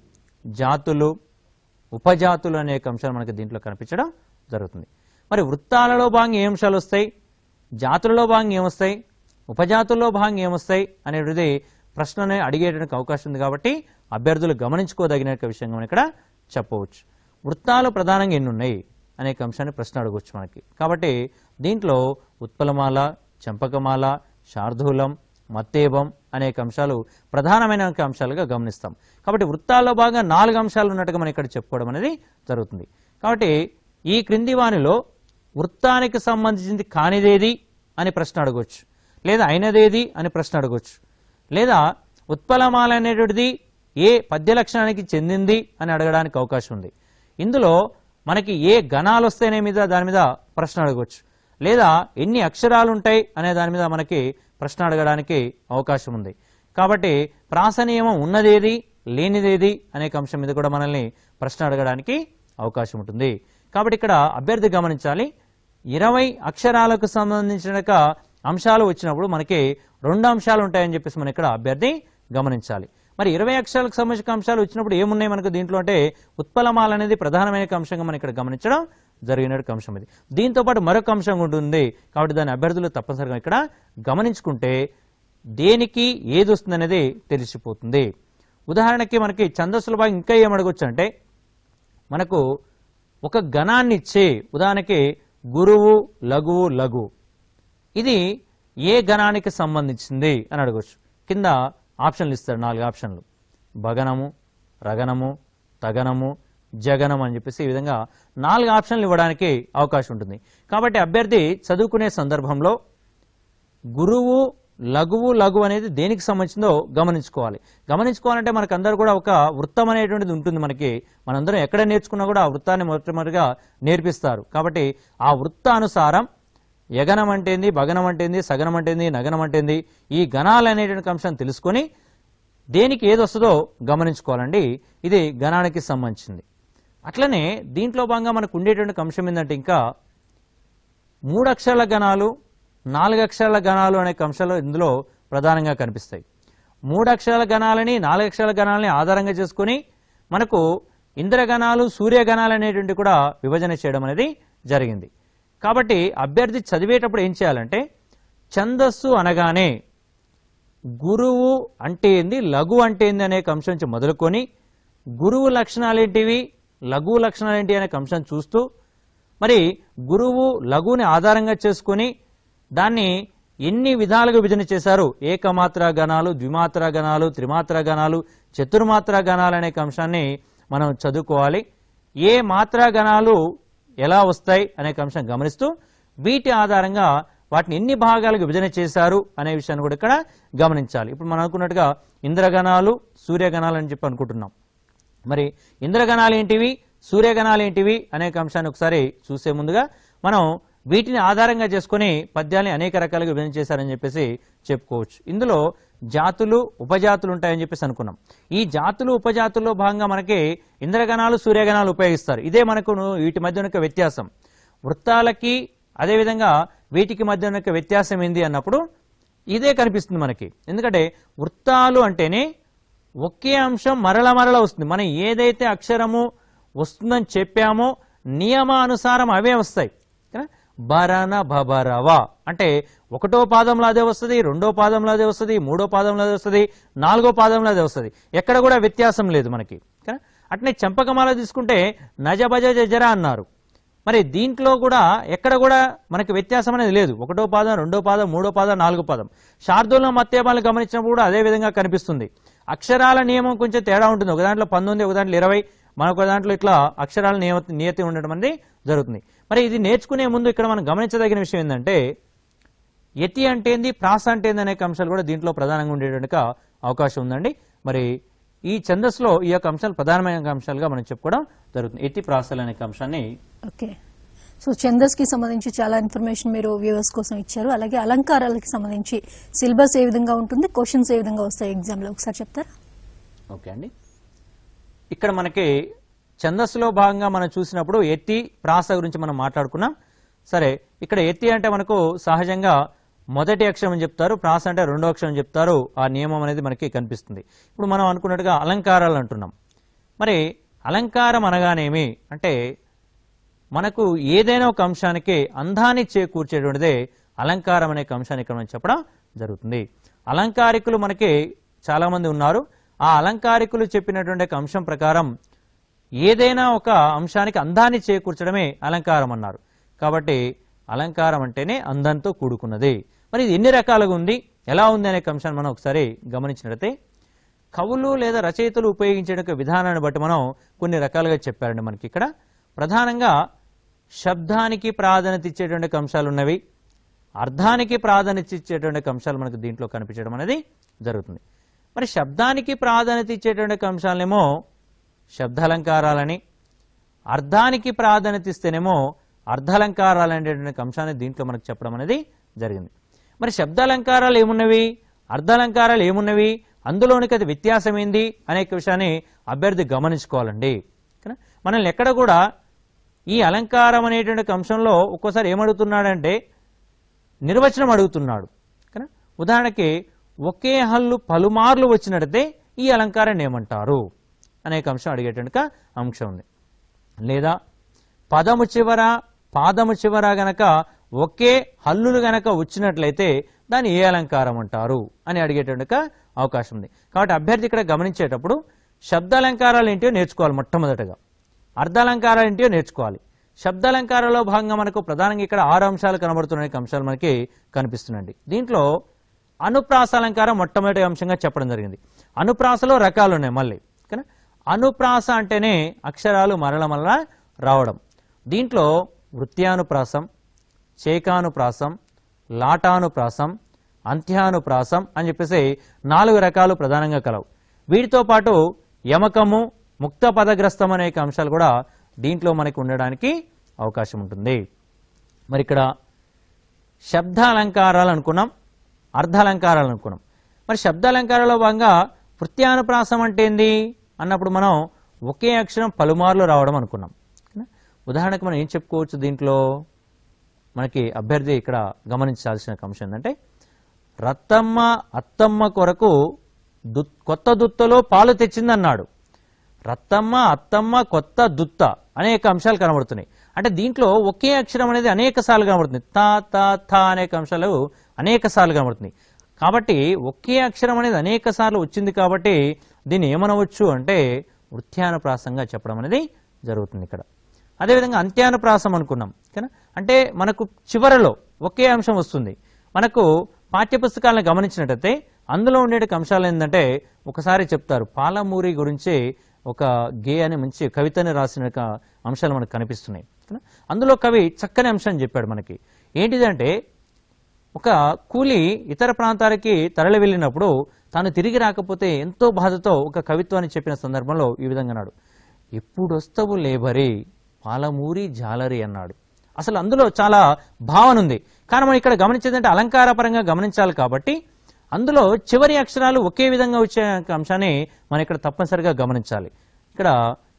జాతులు ఉపజాతులు అనే ఒక అంశాలు మనకి దీంట్లో కనిపించడం జరుగుతుంది మరి వృత్తాలలో భాగంగా ఏ అంశాలు వస్తాయి జాతులలో భాగంగా ఏమొస్తాయి ఉపజాతుల్లో భాగంగా ఏమొస్తాయి అనేటిది ప్రశ్నని అడిగేటువంటి అవకాశం ఉంది కాబట్టి అభ్యర్థులు గమనించుకోదగిన ఒక విషయంగా మనం ఇక్కడ చెప్పవచ్చు వృత్తాలు ప్రధానంగా ఎన్ని ఉన్నాయి అనేక అంశాన్ని ప్రశ్న అడగవచ్చు మనకి కాబట్టి దీంట్లో ఉత్పలమాల చంపకమాల శార్దూలం మత్తేబం అనేక అంశాలు ప్రధానమైన ఒక అంశాలుగా గమనిస్తాం కాబట్టి వృత్తాల్లో భాగంగా నాలుగు అంశాలు ఉన్నట్టుగా మనం ఇక్కడ చెప్పుకోవడం అనేది జరుగుతుంది కాబట్టి ఈ క్రింది వానిలో వృత్తానికి సంబంధించింది కానిదేది అని ప్రశ్న అడగవచ్చు లేదా అయినదేది అని ప్రశ్న అడగవచ్చు లేదా ఉత్పలమాల అనేటువంటిది ఏ పద్య లక్షణానికి చెందింది అని అడగడానికి అవకాశం ఉంది ఇందులో మనకి ఏ గణాలు వస్తాయనే మీద దాని మీద ప్రశ్న అడగవచ్చు లేదా ఎన్ని అక్షరాలు ఉంటాయి అనే దాని మీద మనకి ప్రశ్న అడగడానికి అవకాశం ఉంది కాబట్టి ప్రాస నియమం ఉన్నదేది లేనిదేది అనే అంశం మీద కూడా మనల్ని ప్రశ్న అడగడానికి అవకాశం ఉంటుంది కాబట్టి ఇక్కడ అభ్యర్థి గమనించాలి ఇరవై అక్షరాలకు సంబంధించిన యొక్క అంశాలు వచ్చినప్పుడు మనకి రెండు అంశాలు ఉంటాయని చెప్పేసి మనం ఇక్కడ అభ్యర్థి గమనించాలి మరి ఇరవై అక్షరాలకు సంబంధించిన అంశాలు వచ్చినప్పుడు ఏమున్నాయి మనకు దీంట్లో అంటే ఉత్పలమాల అనేది ప్రధానమైన అంశంగా మనం ఇక్కడ గమనించడం జరిగిన అంశం ఇది దీంతో పాటు మరొక అంశం ఉంటుంది కాబట్టి దాని అభ్యర్థులు తప్పనిసరిగా ఇక్కడ గమనించుకుంటే దేనికి ఏది వస్తుంది అనేది తెలిసిపోతుంది ఉదాహరణకి మనకి ఛందస్సుల భాగం ఇంకా ఏం అడగొచ్చు అంటే మనకు ఒక గణాన్ని ఇచ్చే ఉదాహరణకి గురువు లఘువు లఘు ఇది ఏ గణానికి సంబంధించింది అని అడగవచ్చు కింద ఆప్షన్లు ఇస్తారు నాలుగు ఆప్షన్లు భగనము రగనము తగనము జగనం అని చెప్పేసి ఈ విధంగా నాలుగు ఆప్షన్లు ఇవ్వడానికి అవకాశం ఉంటుంది కాబట్టి అభ్యర్థి చదువుకునే సందర్భంలో గురువు లఘువు లఘు అనేది దేనికి సంబంధించిందో గమనించుకోవాలి గమనించుకోవాలంటే మనకు అందరూ కూడా ఒక వృత్తం అనేటువంటిది ఉంటుంది మనకి మనందరం ఎక్కడ నేర్చుకున్నా కూడా ఆ వృత్తాన్ని మొట్టమొదటిగా నేర్పిస్తారు కాబట్టి ఆ వృత్తానుసారం యగనం అంటేంది భగనం అంటేంది సగనం అంటేంది నగనం అంటేంది ఈ గణాలు అనేటువంటి అంశం తెలుసుకొని దేనికి ఏది వస్తుందో గమనించుకోవాలండి ఇది గణానికి సంబంధించింది అట్లనే దీంట్లో భాగంగా మనకు ఉండేటువంటి అంశం ఏంటంటే ఇంకా మూడు అక్షరాల గణాలు నాలుగు అక్షరాల గణాలు అనే అంశాలు ఇందులో ప్రధానంగా కనిపిస్తాయి మూడు అక్షరాల గణాలని నాలుగు అక్షరాల గణాలని ఆధారంగా చేసుకొని మనకు ఇంద్రగణాలు సూర్యగణాలు అనేటువంటి కూడా విభజన చేయడం అనేది జరిగింది కాబట్టి అభ్యర్థి చదివేటప్పుడు ఏం చేయాలంటే ఛందస్సు అనగానే గురువు అంటే ఏంది లఘు అంటే ఏంది అనే అంశం నుంచి మొదలుకొని గురువు లక్షణాలు ఏంటివి లఘువు లక్షణాలు ఏంటి అనే అంశం చూస్తూ మరి గురువు లఘువుని ఆధారంగా చేసుకొని దాన్ని ఎన్ని విధాలుగా విభజన చేశారు ఏకమాత్ర గణాలు ద్విమాత్ర గణాలు త్రిమాత్ర గణాలు చతుర్మాత్ర గణాలు అనే అంశాన్ని మనం చదువుకోవాలి ఏ మాత్రా గణాలు ఎలా వస్తాయి అనే అంశం గమనిస్తూ వీటి ఆధారంగా వాటిని ఎన్ని భాగాలకు విభజన చేశారు అనే విషయాన్ని కూడా ఇక్కడ గమనించాలి ఇప్పుడు మనం అనుకున్నట్టుగా ఇంద్రగణాలు సూర్యగణాలు అని చెప్పి అనుకుంటున్నాం మరి ఇంద్రగణాలు ఏంటివి సూర్యగణాలు ఏంటివి అనేక అంశాన్ని ఒకసారి చూసే ముందుగా మనం వీటిని ఆధారంగా చేసుకొని పద్యాల్ని అనేక రకాలుగా విభజన చేశారని చెప్పేసి చెప్పుకోవచ్చు ఇందులో జాతులు ఉపజాతులు ఉంటాయని చెప్పేసి అనుకున్నాం ఈ జాతులు ఉపజాతుల్లో భాగంగా మనకి ఇంద్రగణాలు సూర్యగణాలు ఉపయోగిస్తారు ఇదే మనకు వీటి మధ్య ఉన్న వ్యత్యాసం వృత్తాలకి అదేవిధంగా వీటికి మధ్య ఉన్న వ్యత్యాసం ఏంది అన్నప్పుడు ఇదే కనిపిస్తుంది మనకి ఎందుకంటే వృత్తాలు అంటేనే ఒకే అంశం మరల మరల వస్తుంది మనం ఏదైతే అక్షరము వస్తుందని చెప్పామో నియమానుసారం అవే వస్తాయి కదా? బరన భబరవ అంటే ఒకటో పాదంలో అదే వస్తుంది రెండో పాదంలో అదే వస్తుంది మూడో పాదంలో అదే వస్తుంది నాలుగో పాదంలో అదే వస్తుంది ఎక్కడ కూడా వ్యత్యాసం లేదు మనకి కదా? అట్నే చంపకమాల తీసుకుంటే నజబజ జజర అన్నారు మరి దీంట్లో కూడా ఎక్కడ కూడా మనకి వ్యత్యాసం అనేది లేదు ఒకటో పాదం రెండో పాదం మూడో పాదం నాలుగో పాదం శార్దూలం మత్యపాలను గమనించినప్పుడు కూడా అదే విధంగా కనిపిస్తుంది అక్షరాల నియమం కొంచెం తేడా ఉంటుంది ఒక దాంట్లో పంతొమ్మిది ఒక దాంట్లో ఇరవై మరొక దాంట్లో ఇట్లా అక్షరాల నియమ నియతి ఉండడం అనేది జరుగుతుంది మరి ఇది నేర్చుకునే ముందు ఇక్కడ మనం గమనించదగిన విషయం ఏంటంటే యతి అంటే ఏంది ప్రాస అంటే ఏంది అనే అంశాలు కూడా దీంట్లో ప్రధానంగా ఉండేటువంటి అవకాశం ఉందండి మరి ఈ ఛందస్సులో ఈ యొక్క అంశాలు ప్రధానమైన అంశాలుగా మనం చెప్పుకోవడం జరుగుతుంది యతి ప్రాసలు అనే అంశాన్ని ఓకే సో ఛందస్ కి సంబంధించి చాలా ఇన్ఫర్మేషన్ మీరు వ్యూవర్స్ కోసం ఇచ్చారు అలాగే అలంకారాలకి సంబంధించి సిలబస్ ఏ విధంగా ఉంటుంది క్వశ్చన్స్ ఏ విధంగా వస్తాయి ఎగ్జామ్ లో ఒకసారి చెప్తారా ఓకే అండి ఇక్కడ మనకి ఛందస్సులో భాగంగా మనం చూసినప్పుడు ఎత్తి ప్రాస గురించి మనం మాట్లాడుకున్నాం సరే ఇక్కడ ఎత్తి అంటే మనకు సహజంగా మొదటి అక్షరం అని చెప్తారు ప్రాస అంటే రెండో అక్షరం అని చెప్తారు ఆ నియమం అనేది మనకి కనిపిస్తుంది ఇప్పుడు మనం అనుకున్నట్టుగా అలంకారాలు అంటున్నాం మరి అలంకారం అనగానేమి అంటే మనకు ఏదైనా ఒక అంశానికి అందాన్ని చేకూర్చేటువంటిదే అలంకారం అనే ఒక అంశాన్ని ఇక్కడ మనం చెప్పడం జరుగుతుంది అలంకారికులు మనకి చాలా మంది ఉన్నారు ఆ అలంకారికులు చెప్పినటువంటి ఒక అంశం ప్రకారం ఏదైనా ఒక అంశానికి అందాన్ని చేకూర్చడమే అలంకారం అన్నారు కాబట్టి అలంకారం అంటేనే అందంతో కూడుకున్నది మరి ఇది ఎన్ని రకాలుగా ఉంది ఎలా ఉంది అనే ఒక అంశాన్ని మనం ఒకసారి గమనించినట్లయితే కవులు లేదా రచయితలు ఉపయోగించే యొక్క విధానాన్ని బట్టి మనం కొన్ని రకాలుగా చెప్పారండి మనకి ఇక్కడ ప్రధానంగా శబ్దానికి ప్రాధాన్యత ఇచ్చేటువంటి ఒక అంశాలు ఉన్నవి అర్థానికి ప్రాధాన్యత ఇచ్చేటువంటి ఒక అంశాలు మనకు దీంట్లో కనిపించడం అనేది జరుగుతుంది మరి శబ్దానికి ప్రాధాన్యత ఇచ్చేటువంటి ఒక అంశాలనేమో శబ్దాలంకారాలని అర్థానికి ప్రాధాన్యత ఇస్తేనేమో అర్ధాలంకారాలు అనేటువంటి అంశాన్ని దీంట్లో మనకు చెప్పడం అనేది జరిగింది మరి శబ్దాలంకారాలు ఏమున్నవి అర్ధాలంకారాలు ఏమున్నవి అందులోనికి అది వ్యత్యాసం ఏంది అనే విషయాన్ని అభ్యర్థి గమనించుకోవాలండి ఓకేనా? మనల్ని ఎక్కడ కూడా ఈ అలంకారం అనేటువంటి అంశంలో ఒక్కోసారి ఏమడుగుతున్నాడంటే నిర్వచనం అడుగుతున్నాడు కదా ఉదాహరణకి ఒకే హల్లు పలుమార్లు వచ్చినట్టయితే ఈ అలంకారాన్ని ఏమంటారు అనేక అంశం అడిగేటువంటి అంశం ఉంది లేదా పదము చివర పాదము చివర గనక ఒకే హల్లులు గనక వచ్చినట్లయితే దాన్ని ఏ అలంకారం అంటారు అని అడిగేటువంటి అవకాశం ఉంది కాబట్టి అభ్యర్థి ఇక్కడ గమనించేటప్పుడు శబ్దాలంకారాలు ఏంటో నేర్చుకోవాలి మొట్టమొదటగా అర్ధాలంకారాలు ఏంటో నేర్చుకోవాలి శబ్దాలంకారాల్లో భాగంగా మనకు ప్రధానంగా ఇక్కడ ఆరు అంశాలు కనబడుతున్న అంశాలు మనకి కనిపిస్తున్నాయండి దీంట్లో అనుప్రాస అలంకారం మొట్టమొదటి అంశంగా చెప్పడం జరిగింది అనుప్రాసలో రకాలు ఉన్నాయి మళ్ళీ ఓకేనా అనుప్రాస అంటేనే అక్షరాలు మరల మరల రావడం దీంట్లో వృత్యానుప్రాసం చేకానుప్రాసం లాటానుప్రాసం అంత్యానుప్రాసం అని చెప్పేసి నాలుగు రకాలు ప్రధానంగా కలవు వీటితో పాటు యమకము ముక్త పదగ్రస్తం అనే అంశాలు కూడా దీంట్లో మనకి ఉండడానికి అవకాశం ఉంటుంది మరి ఇక్కడ శబ్ద అలంకారాలు అనుకున్నాం అర్ధాలంకారాలు అనుకున్నాం మరి శబ్దాలంకారాల్లో భాగంగా వృత్యానుప్రాసం అంటే ఏంది అన్నప్పుడు మనం ఒకే అక్షరం పలుమార్లు రావడం అనుకున్నాం ఓకేనా? ఉదాహరణకు మనం ఏం చెప్పుకోవచ్చు దీంట్లో మనకి అభ్యర్థి ఇక్కడ గమనించాల్సిన అంశం ఏంటంటే రత్తమ్మ అత్తమ్మ కొరకు దు- కొత్త దుత్తలో పాలు తెచ్చిందన్నాడు రత్తమ్మ అత్తమ్మ కొత్త దుత్త అనేక అంశాలు కనబడుతున్నాయి అంటే దీంట్లో ఒకే అక్షరం అనేది అనేక సార్లు కనబడుతుంది తా తా థా అనేక అంశాలు అనేక సార్లు కనబడుతున్నాయి కాబట్టి ఒకే అక్షరం అనేది అనేక సార్లు వచ్చింది కాబట్టి దీన్ని ఏమనవచ్చు అంటే వృత్యానుప్రాసంగా చెప్పడం అనేది జరుగుతుంది ఇక్కడ అదేవిధంగా అంత్యానుప్రాసం అనుకున్నాం ఓకేనా అంటే మనకు చివరలో ఒకే అంశం వస్తుంది మనకు పాఠ్యపుస్తకాలను గమనించినట్టయితే అందులో ఉండే అంశాలు ఏంటంటే ఒకసారి చెప్తారు పాలమూరి గురించి ఒక గే అనే మంచి కవితని రాసిన ఒక అంశాలు మనకు కనిపిస్తున్నాయి ఓకేనా? అందులో కవి చక్కని అంశం చెప్పాడు మనకి ఏంటిదంటే ఒక కూలి ఇతర ప్రాంతాలకి తరలి వెళ్ళినప్పుడు తాను తిరిగి రాకపోతే ఎంతో బాధతో ఒక కవిత్వాన్ని చెప్పిన సందర్భంలో ఈ విధంగా అన్నాడు ఎప్పుడొస్తవు లేబరి పాలమూరి జాలరి అన్నాడు అసలు అందులో చాలా భావన ఉంది కానీ మనం ఇక్కడ గమనించేదంటే అలంకారపరంగా గమనించాలి కాబట్టి అందులో చివరి అక్షరాలు ఒకే విధంగా వచ్చే అంశాన్ని మనం ఇక్కడ తప్పనిసరిగా గమనించాలి ఇక్కడ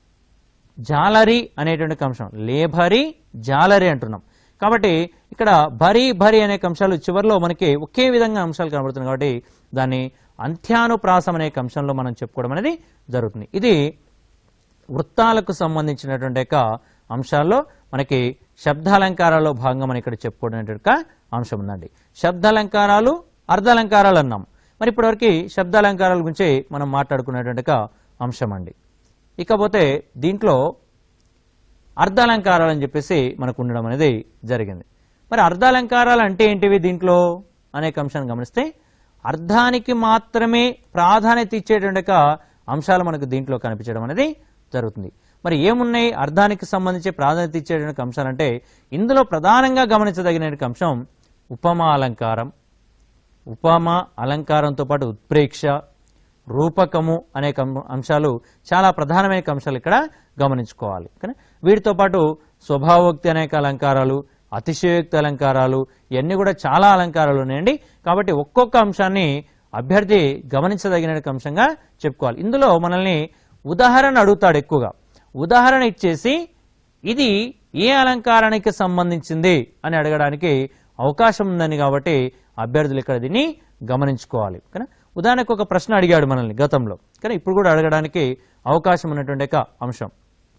జాలరి అనేటువంటి అంశం లేభరి జాలరి అంటున్నాం కాబట్టి ఇక్కడ భరి భరి అనే అంశాలు చివరిలో మనకి ఒకే విధంగా అంశాలు కనబడుతున్నాయి కాబట్టి దాన్ని అంత్యానుప్రాసం అనే అంశంలో మనం చెప్పుకోవడం అనేది జరుగుతుంది ఇది వృత్తాలకు సంబంధించినటువంటి యొక్క అంశాల్లో మనకి శబ్దాలంకారాల్లో భాగంగా మనం ఇక్కడ చెప్పుకోవడం అంశం ఉందండి శబ్దాలంకారాలు అర్ధాలంకారాలు అన్నాం మరి ఇప్పటివరకు శబ్దాలంకారాల గురించి మనం మాట్లాడుకునేటువంటి ఒక అంశం అండి ఇకపోతే దీంట్లో అర్ధాలంకారాలు అని చెప్పేసి మనకు ఉండడం అనేది జరిగింది మరి అర్ధాలంకారాలు అంటే ఏంటివి దీంట్లో అనేక అంశాన్ని గమనిస్తే అర్థానికి మాత్రమే ప్రాధాన్యత ఇచ్చేటువంటి ఒక అంశాలు మనకు దీంట్లో కనిపించడం అనేది జరుగుతుంది మరి ఏమున్నాయి అర్థానికి సంబంధించి ప్రాధాన్యత ఇచ్చేటువంటి అంశాలు అంటే ఇందులో ప్రధానంగా గమనించదగిన అంశం ఉపమా అలంకారం ఉపమ అలంకారంతో పాటు ఉత్ప్రేక్ష రూపకము అనేక అంశ- అంశాలు చాలా ప్రధానమైన అంశాలు ఇక్కడ గమనించుకోవాలి ఓకేనా? వీటితో పాటు స్వభావోక్తి అనేక అలంకారాలు అతిశయోక్తి అలంకారాలు ఇవన్నీ కూడా చాలా అలంకారాలు ఉన్నాయండి కాబట్టి ఒక్కొక్క అంశాన్ని అభ్యర్థి గమనించదగిన అంశంగా చెప్పుకోవాలి ఇందులో మనల్ని ఉదాహరణ అడుగుతాడు ఎక్కువగా ఉదాహరణ ఇచ్చేసి ఇది ఏ అలంకారానికి సంబంధించింది అని అడగడానికి అవకాశం ఉందని కాబట్టి అభ్యర్థులు ఇక్కడ దీన్ని గమనించుకోవాలి ఓకేనా ఉదాహరణకు ఒక ప్రశ్న అడిగాడు మనల్ని గతంలో కానీ ఇప్పుడు కూడా అడగడానికి అవకాశం ఉన్నటువంటి ఒక అంశం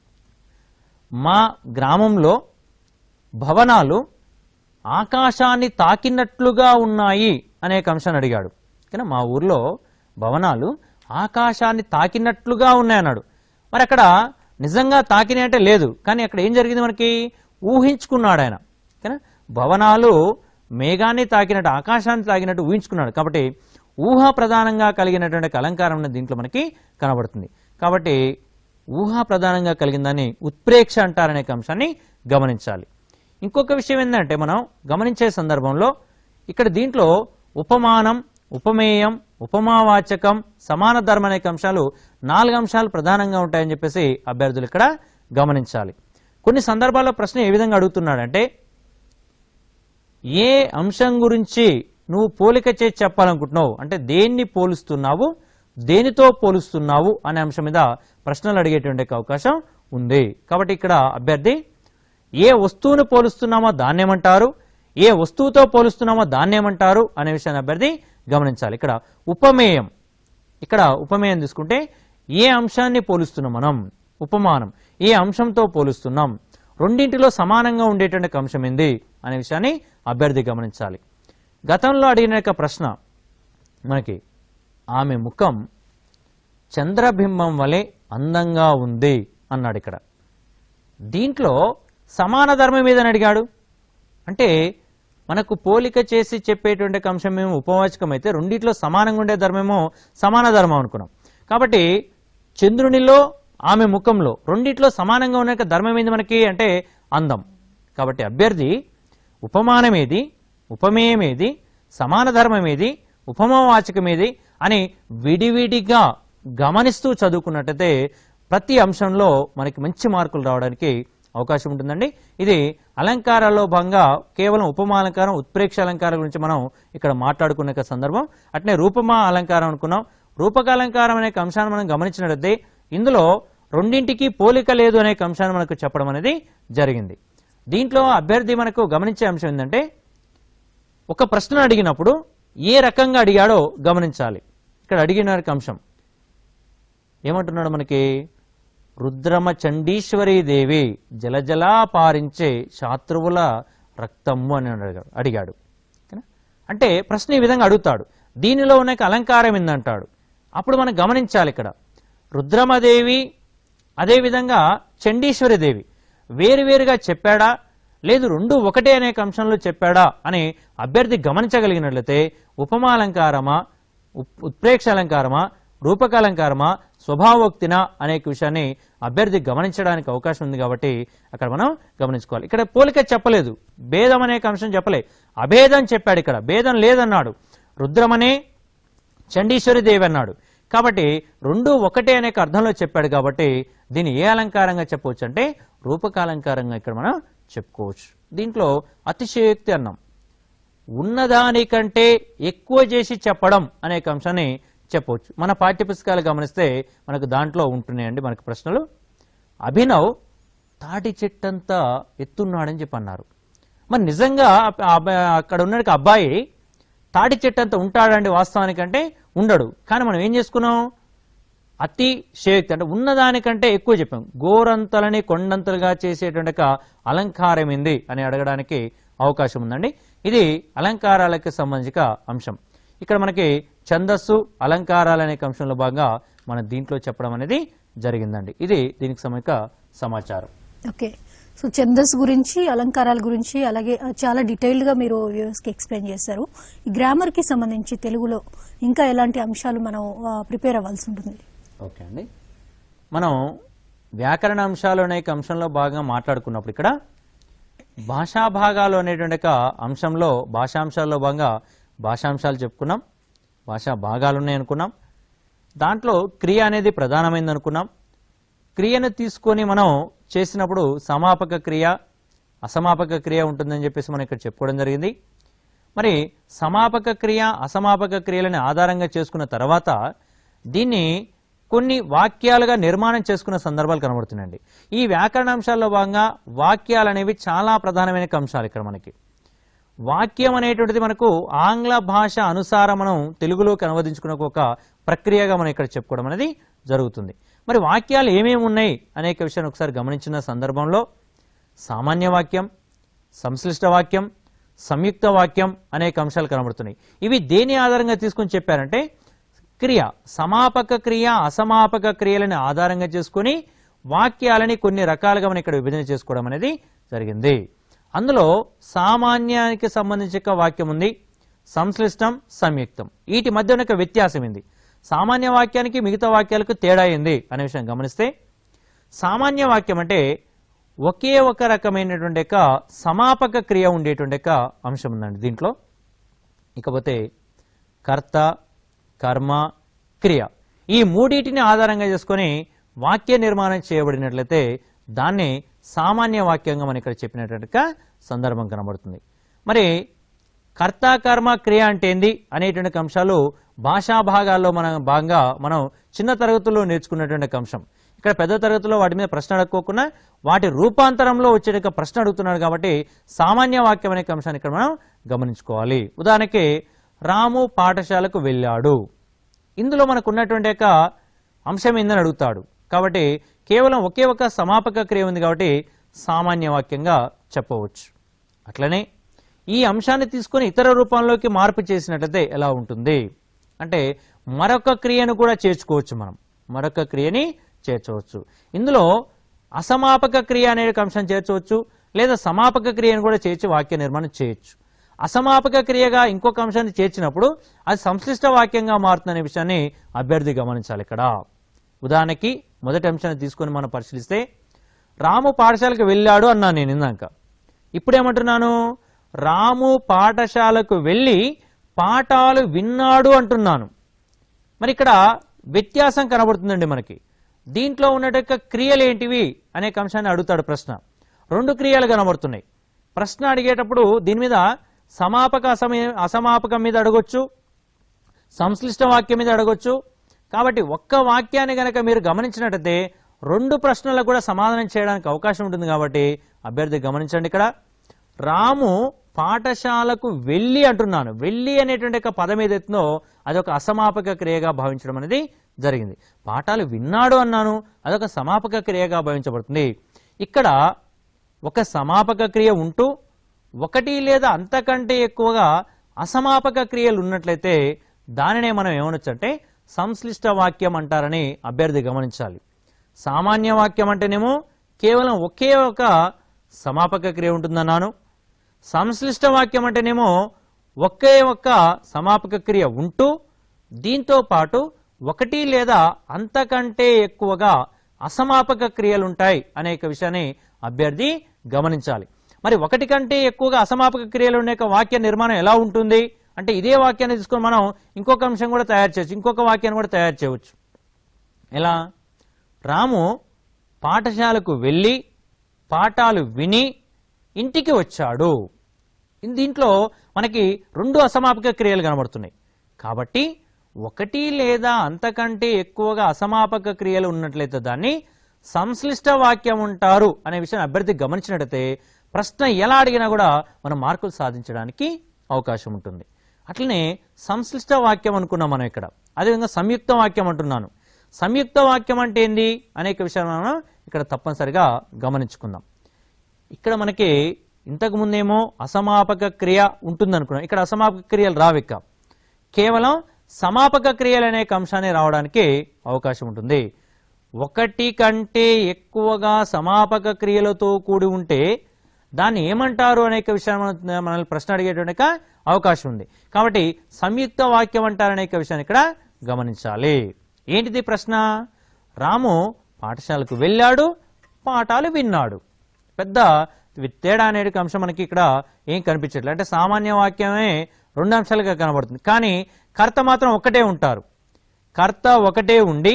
మా గ్రామంలో భవనాలు ఆకాశాన్ని తాకినట్లుగా ఉన్నాయి అనే ఒక అంశాన్ని అడిగాడు ఓకేనా మా ఊర్లో భవనాలు ఆకాశాన్ని తాకినట్లుగా ఉన్నాయన్నాడు మరి అక్కడ నిజంగా తాకినాయి అంటే లేదు కానీ అక్కడ ఏం జరిగింది మనకి ఊహించుకున్నాడు ఆయన ఓకేనా భవనాలు మేఘాన్ని తాకినట్టు ఆకాశాన్ని తాకినట్టు ఊహించుకున్నాడు కాబట్టి ఊహా ప్రధానంగా కలిగినటువంటి ఒక అలంకారం అనేది దీంట్లో మనకి కనబడుతుంది కాబట్టి ఊహా ప్రధానంగా కలిగిన దాన్ని ఉత్ప్రేక్ష అంటారనే ఒక అంశాన్ని గమనించాలి ఇంకొక విషయం ఏంటంటే మనం గమనించే సందర్భంలో ఇక్కడ దీంట్లో ఉపమానం ఉపమేయం ఉపమావాచకం సమాన ధర్మ అనే అంశాలు నాలుగు అంశాలు ప్రధానంగా ఉంటాయని చెప్పేసి అభ్యర్థులు ఇక్కడ గమనించాలి కొన్ని సందర్భాల్లో ప్రశ్న ఏ విధంగా అడుగుతున్నాడంటే ఏ అంశం గురించి నువ్వు పోలిక చేసి చెప్పాలనుకుంటున్నావు అంటే దేన్ని పోలుస్తున్నావు దేనితో పోలుస్తున్నావు అనే అంశం మీద ప్రశ్నలు అడిగేటువంటి అవకాశం ఉంది కాబట్టి ఇక్కడ అభ్యర్థి ఏ వస్తువును పోలుస్తున్నామో దాన్నేమంటారు ఏ వస్తువుతో పోలుస్తున్నామో దాన్నేమంటారు అనే విషయాన్ని అభ్యర్థి గమనించాలి ఇక్కడ ఉపమేయం ఇక్కడ ఉపమేయం తీసుకుంటే ఏ అంశాన్ని పోలుస్తున్నాం మనం ఉపమానం ఏ అంశంతో పోలుస్తున్నాం రెండింటిలో సమానంగా ఉండేటువంటి ఒక అంశం ఏంది అనే విషయాన్ని అభ్యర్థి గమనించాలి గతంలో అడిగిన యొక్క ప్రశ్న మనకి ఆమె ముఖం చంద్రబింబం వలె అందంగా ఉంది అన్నాడు ఇక్కడ దీంట్లో సమాన ధర్మం ఏదని అడిగాడు అంటే మనకు పోలిక చేసి చెప్పేటువంటి ఒక అంశం మేము ఉపవాచకం అయితే రెండిట్లో సమానంగా ఉండే ధర్మమేమో సమాన ధర్మం అనుకున్నాం కాబట్టి చంద్రునిలో ఆమె ముఖంలో రెండిట్లో సమానంగా ఉన్న యొక్క ధర్మం ఏంది మనకి అంటే అందం కాబట్టి అభ్యర్థి ఉపమానం ఏది ఉపమేయం ఏది సమాన ధర్మం ఏది ఉపమావాచకం ఏది అని విడివిడిగా గమనిస్తూ చదువుకున్నట్టయితే ప్రతి అంశంలో మనకి మంచి మార్కులు రావడానికి అవకాశం ఉంటుందండి ఇది అలంకారాల్లో భాగంగా కేవలం ఉపమాలంకారం ఉత్ప్రేక్ష అలంకారం గురించి మనం ఇక్కడ మాట్లాడుకునే ఒక సందర్భం అట్నే రూపమా అలంకారం అనుకున్నాం రూపకాలంకారం అనే ఒక అంశాన్ని మనం గమనించినట్లయితే ఇందులో రెండింటికి పోలిక లేదు అనే ఒక అంశాన్ని మనకు చెప్పడం అనేది జరిగింది దీంట్లో అభ్యర్థి మనకు గమనించే అంశం ఏంటంటే ఒక ప్రశ్న అడిగినప్పుడు ఏ రకంగా అడిగాడో గమనించాలి ఇక్కడ అడిగిన ఒక అంశం ఏమంటున్నాడు మనకి రుద్రమ చండీశ్వరీ దేవి జలజలా పారించే శాత్రువుల రక్తము అని అడిగాడు అడిగాడు ఓకేనా? అంటే ప్రశ్న ఈ విధంగా అడుగుతాడు దీనిలో ఉన్న యొక్క అలంకారం ఏందంటాడు అప్పుడు మనం గమనించాలి ఇక్కడ రుద్రమదేవి అదేవిధంగా చండీశ్వరి దేవి వేరువేరుగా చెప్పాడా లేదు రెండు ఒకటే అనే అంశంలో చెప్పాడా అని అభ్యర్థి గమనించగలిగినట్లయితే ఉపమాలంకారమా ఉప్- ఉత్ప్రేక్ష అలంకారమా రూపకాలంకారమా స్వభావోక్తిన అనే విషయాన్ని అభ్యర్థి గమనించడానికి అవకాశం ఉంది కాబట్టి అక్కడ మనం గమనించుకోవాలి ఇక్కడ పోలిక చెప్పలేదు భేదం అనే అంశం చెప్పలే అభేదం చెప్పాడు ఇక్కడ భేదం లేదన్నాడు రుద్రమనే చండీశ్వరి దేవి అన్నాడు కాబట్టి రెండు ఒకటే అనే అర్థంలో చెప్పాడు కాబట్టి దీన్ని ఏ అలంకారంగా చెప్పవచ్చు అంటే రూపకాలంకారంగా ఇక్కడ మనం చెప్పుకోవచ్చు దీంట్లో అతిశయోక్తి అన్నాం ఉన్నదానికంటే ఎక్కువ చేసి చెప్పడం అనే ఒక అంశాన్ని చెప్పవచ్చు మన పాఠ్యపుస్తకాలు గమనిస్తే మనకు దాంట్లో ఉంటున్నాయండి మనకు ప్రశ్నలు అభినవ్ తాటి చెట్టంతా ఎత్తున్నాడని చెప్పి అన్నారు మరి నిజంగా ఆ అబ్బాయి అక్కడ ఉన్న ఒక అబ్బాయి తాటి చెట్టంతా ఉంటాడండి వాస్తవానికంటే ఉండడు కానీ మనం ఏం చేసుకున్నాం అతి శయోక్తి అంటే ఉన్నదానికంటే ఎక్కువ చెప్పాం గోరంతలని కొండంతలుగా చేసేటువంటి ఒక అలంకారం ఏంది అని అడగడానికి అవకాశం ఉందండి ఇది అలంకారాలకు సంబంధించిన అంశం ఇక్కడ మనకి ఛందస్సు అలంకారాలు అనే అంశంలో భాగంగా మనం దీంట్లో చెప్పడం అనేది జరిగిందండి ఇది దీనికి సంబంధించిన సమాచారం ఓకే సో ఛందస్ గురించి అలంకారాల గురించి అలాగే ఆ, చాలా డీటెయిల్డ్ గా మీరు వ్యూవర్స్ కి ఎక్స్ప్లెయిన్ చేశారు ఈ గ్రామర్ కి సంబంధించి తెలుగులో ఇంకా ఎలాంటి అంశాలు మనం ప్రిపేర్ అవ్వాల్సి ఉంటుంది ఓకే అండి మనం వ్యాకరణ అంశాలు అనే ఒక అంశంలో భాగంగా మాట్లాడుకున్నప్పుడు ఇక్కడ భాషా భాగాలు అనేటువంటి ఒక అంశంలో భాషాంశాల్లో భాగంగా భాషాంశాలు చెప్పుకున్నాం భాషా భాగాలు ఉన్నాయి అనుకున్నాం దాంట్లో క్రియ అనేది ప్రధానమైంది అనుకున్నాం క్రియను తీసుకొని మనం చేసినప్పుడు సమాపక క్రియ అసమాపక క్రియ ఉంటుందని చెప్పేసి మనం ఇక్కడ చెప్పుకోవడం జరిగింది మరి సమాపక క్రియ అసమాపక క్రియలని ఆధారంగా చేసుకున్న తర్వాత దీన్ని కొన్ని వాక్యాలుగా నిర్మాణం చేసుకున్న సందర్భాలు కనబడుతున్నాయండి ఈ వ్యాకరణ అంశాల్లో భాగంగా వాక్యాలు అనేవి చాలా ప్రధానమైన అంశాలు ఇక్కడ మనకి వాక్యం అనేటువంటిది మనకు ఆంగ్ల భాష అనుసారం మనం తెలుగులోకి అనువదించుకున్న ఒక ప్రక్రియగా మనం ఇక్కడ చెప్పుకోవడం అనేది జరుగుతుంది మరి వాక్యాలు ఏమేమి ఉన్నాయి అనేక విషయాన్ని ఒకసారి గమనించిన సందర్భంలో సామాన్య వాక్యం సంశ్లిష్ట వాక్యం సంయుక్త వాక్యం అనేక అంశాలు కనబడుతున్నాయి ఇవి దేని ఆధారంగా తీసుకొని చెప్పారంటే క్రియ సమాపక క్రియ అసమాపక క్రియలని ఆధారంగా చేసుకొని వాక్యాలని కొన్ని రకాలుగా మనం ఇక్కడ విభజన చేసుకోవడం అనేది జరిగింది అందులో సామాన్యానికి సంబంధించి ఒక వాక్యం ఉంది సంశ్లిష్టం సంయుక్తం వీటి మధ్య ఉన్న ఒక వ్యత్యాసం ఉంది సామాన్య వాక్యానికి మిగతా వాక్యాలకు తేడా ఏంది అనే విషయం గమనిస్తే సామాన్య వాక్యం అంటే ఒకే ఒక రకమైనటువంటి యొక్క సమాపక క్రియ ఉండేటువంటి యొక్క అంశం ఉందండి దీంట్లో ఇకపోతే కర్త కర్మ క్రియ ఈ మూడింటిని ఆధారంగా చేసుకొని వాక్య నిర్మాణం చేయబడినట్లయితే దాన్ని సామాన్య వాక్యంగా మనం ఇక్కడ చెప్పినటువంటి ఒక సందర్భం కనబడుతుంది మరి కర్త కర్మ క్రియ అంటే ఏంది అనేటువంటి ఒక అంశాలు భాషా భాగాల్లో మనం భాగంగా మనం చిన్న తరగతుల్లో నేర్చుకున్నటువంటి ఒక అంశం ఇక్కడ పెద్ద తరగతిలో వాటి మీద ప్రశ్న అడగకోకుండా వాటి రూపాంతరంలో వచ్చే ప్రశ్న అడుగుతున్నాడు కాబట్టి సామాన్య వాక్యం అనే అంశాన్ని ఇక్కడ మనం గమనించుకోవాలి ఉదాహరణకి రాము పాఠశాలకు వెళ్ళాడు ఇందులో మనకు ఉన్నటువంటి యొక్క అంశం ఏందని అడుగుతాడు కాబట్టి కేవలం ఒకే ఒక సమాపక క్రియ ఉంది కాబట్టి సామాన్య వాక్యంగా చెప్పవచ్చు అట్లనే ఈ అంశాన్ని తీసుకొని ఇతర రూపంలోకి మార్పు చేసినట్లయితే ఎలా ఉంటుంది అంటే మరొక క్రియను కూడా చేర్చుకోవచ్చు మనం మరొక క్రియని చేర్చవచ్చు ఇందులో అసమాపక క్రియ అనే ఒక అంశం చేర్చవచ్చు లేదా సమాపక క్రియను కూడా చేర్చి వాక్య నిర్మాణం చేయొచ్చు అసమాపక క్రియగా ఇంకొక అంశాన్ని చేర్చినప్పుడు అది సంశ్లిష్ట వాక్యంగా మారుతుందనే విషయాన్ని అభ్యర్థి గమనించాలి ఇక్కడ ఉదాహరణకి మొదటి అంశాన్ని తీసుకొని మనం పరిశీలిస్తే రాము పాఠశాలకు వెళ్ళాడు అన్నాను నేను ఇందాక ఇప్పుడు ఏమంటున్నాను రాము పాఠశాలకు వెళ్ళి పాఠాలు విన్నాడు అంటున్నాను మరి ఇక్కడ వ్యత్యాసం కనబడుతుందండి మనకి దీంట్లో ఉన్నట్టు క్రియలు ఏంటివి అనే అంశాన్ని అడుగుతాడు ప్రశ్న రెండు క్రియలు కనబడుతున్నాయి ప్రశ్న అడిగేటప్పుడు దీని మీద సమాపక అసమ అసమాపకం మీద అడగొచ్చు సంశ్లిష్ట వాక్యం మీద అడగొచ్చు కాబట్టి ఒక్క వాక్యాన్ని గనక మీరు గమనించినట్టయితే రెండు ప్రశ్నలకు కూడా సమాధానం చేయడానికి అవకాశం ఉంటుంది కాబట్టి అభ్యర్థి గమనించండి ఇక్కడ రాము పాఠశాలకు వెళ్ళి అంటున్నాను వెళ్ళి అనేటువంటి ఒక పదం ఏదైతుందో అది ఒక అసమాపక క్రియగా భావించడం అనేది జరిగింది పాఠాలు విన్నాడు అన్నాను అదొక సమాపక క్రియగా భావించబడుతుంది ఇక్కడ ఒక సమాపక క్రియ ఉంటూ ఒకటి లేదా అంతకంటే ఎక్కువగా అసమాపక క్రియలు ఉన్నట్లయితే దానినే మనం ఏమనొచ్చు అంటే సంశ్లిష్ట వాక్యం అంటారని అభ్యర్థి గమనించాలి సామాన్య వాక్యం అంటేనేమో కేవలం ఒకే ఒక సమాపక క్రియ ఉంటుందన్నాను సంశ్లిష్ట వాక్యం అంటేనేమో ఒకే ఒక్క సమాపక క్రియ ఉంటూ దీంతో పాటు ఒకటి లేదా అంతకంటే ఎక్కువగా అసమాపక క్రియలు ఉంటాయి అనే ఒక విషయాన్ని అభ్యర్థి గమనించాలి మరి ఒకటి కంటే ఎక్కువగా అసమాపక క్రియలు ఉండే ఒక వాక్య నిర్మాణం ఎలా ఉంటుంది అంటే ఇదే వాక్యాన్ని తీసుకొని మనం ఇంకొక అంశం కూడా తయారు చేయొచ్చు ఇంకొక వాక్యాన్ని కూడా తయారు చేయవచ్చు ఎలా రాము పాఠశాలకు వెళ్ళి పాఠాలు విని ఇంటికి వచ్చాడు ఇన్ దీంట్లో మనకి రెండు అసమాపక క్రియలు కనబడుతున్నాయి కాబట్టి ఒకటి లేదా అంతకంటే ఎక్కువగా అసమాపక క్రియలు ఉన్నట్లయితే దాన్ని సంశ్లిష్ట వాక్యం ఉంటారు అనే విషయాన్ని అభ్యర్థి గమనించినట్లయితే ప్రశ్న ఎలా అడిగినా కూడా మనం మార్కులు సాధించడానికి అవకాశం ఉంటుంది అట్లనే సంశ్లిష్ట వాక్యం అనుకున్నాం మనం ఇక్కడ అదేవిధంగా సంయుక్త వాక్యం అంటున్నాను సంయుక్త వాక్యం అంటే ఏంది అనేక విషయాలు మనం ఇక్కడ తప్పనిసరిగా గమనించుకుందాం ఇక్కడ మనకి ఇంతకు ముందేమో అసమాపక క్రియ ఉంటుంది అనుకున్నాం ఇక్కడ అసమాపక క్రియలు రావిక్క కేవలం సమాపక క్రియలు అనే ఒక అంశాన్ని రావడానికి అవకాశం ఉంటుంది ఒకటి కంటే ఎక్కువగా సమాపక క్రియలతో కూడి ఉంటే దాన్ని ఏమంటారు అనేక విషయాన్ని మన- మనల్ని ప్రశ్న అడిగేటువంటి ఒక అవకాశం ఉంది కాబట్టి సంయుక్త వాక్యం అంటారు అనేక విషయాన్ని ఇక్కడ గమనించాలి ఏంటిది ప్రశ్న రాము పాఠశాలకు వెళ్ళాడు పాఠాలు విన్నాడు పెద్ద తేడా అనేది ఒక అంశం మనకి ఇక్కడ ఏం కనిపించట్లేదు అంటే సామాన్య వాక్యమే రెండు అంశాలుగా కనబడుతుంది కానీ కర్త మాత్రం ఒకటే ఉంటారు కర్త ఒకటే ఉండి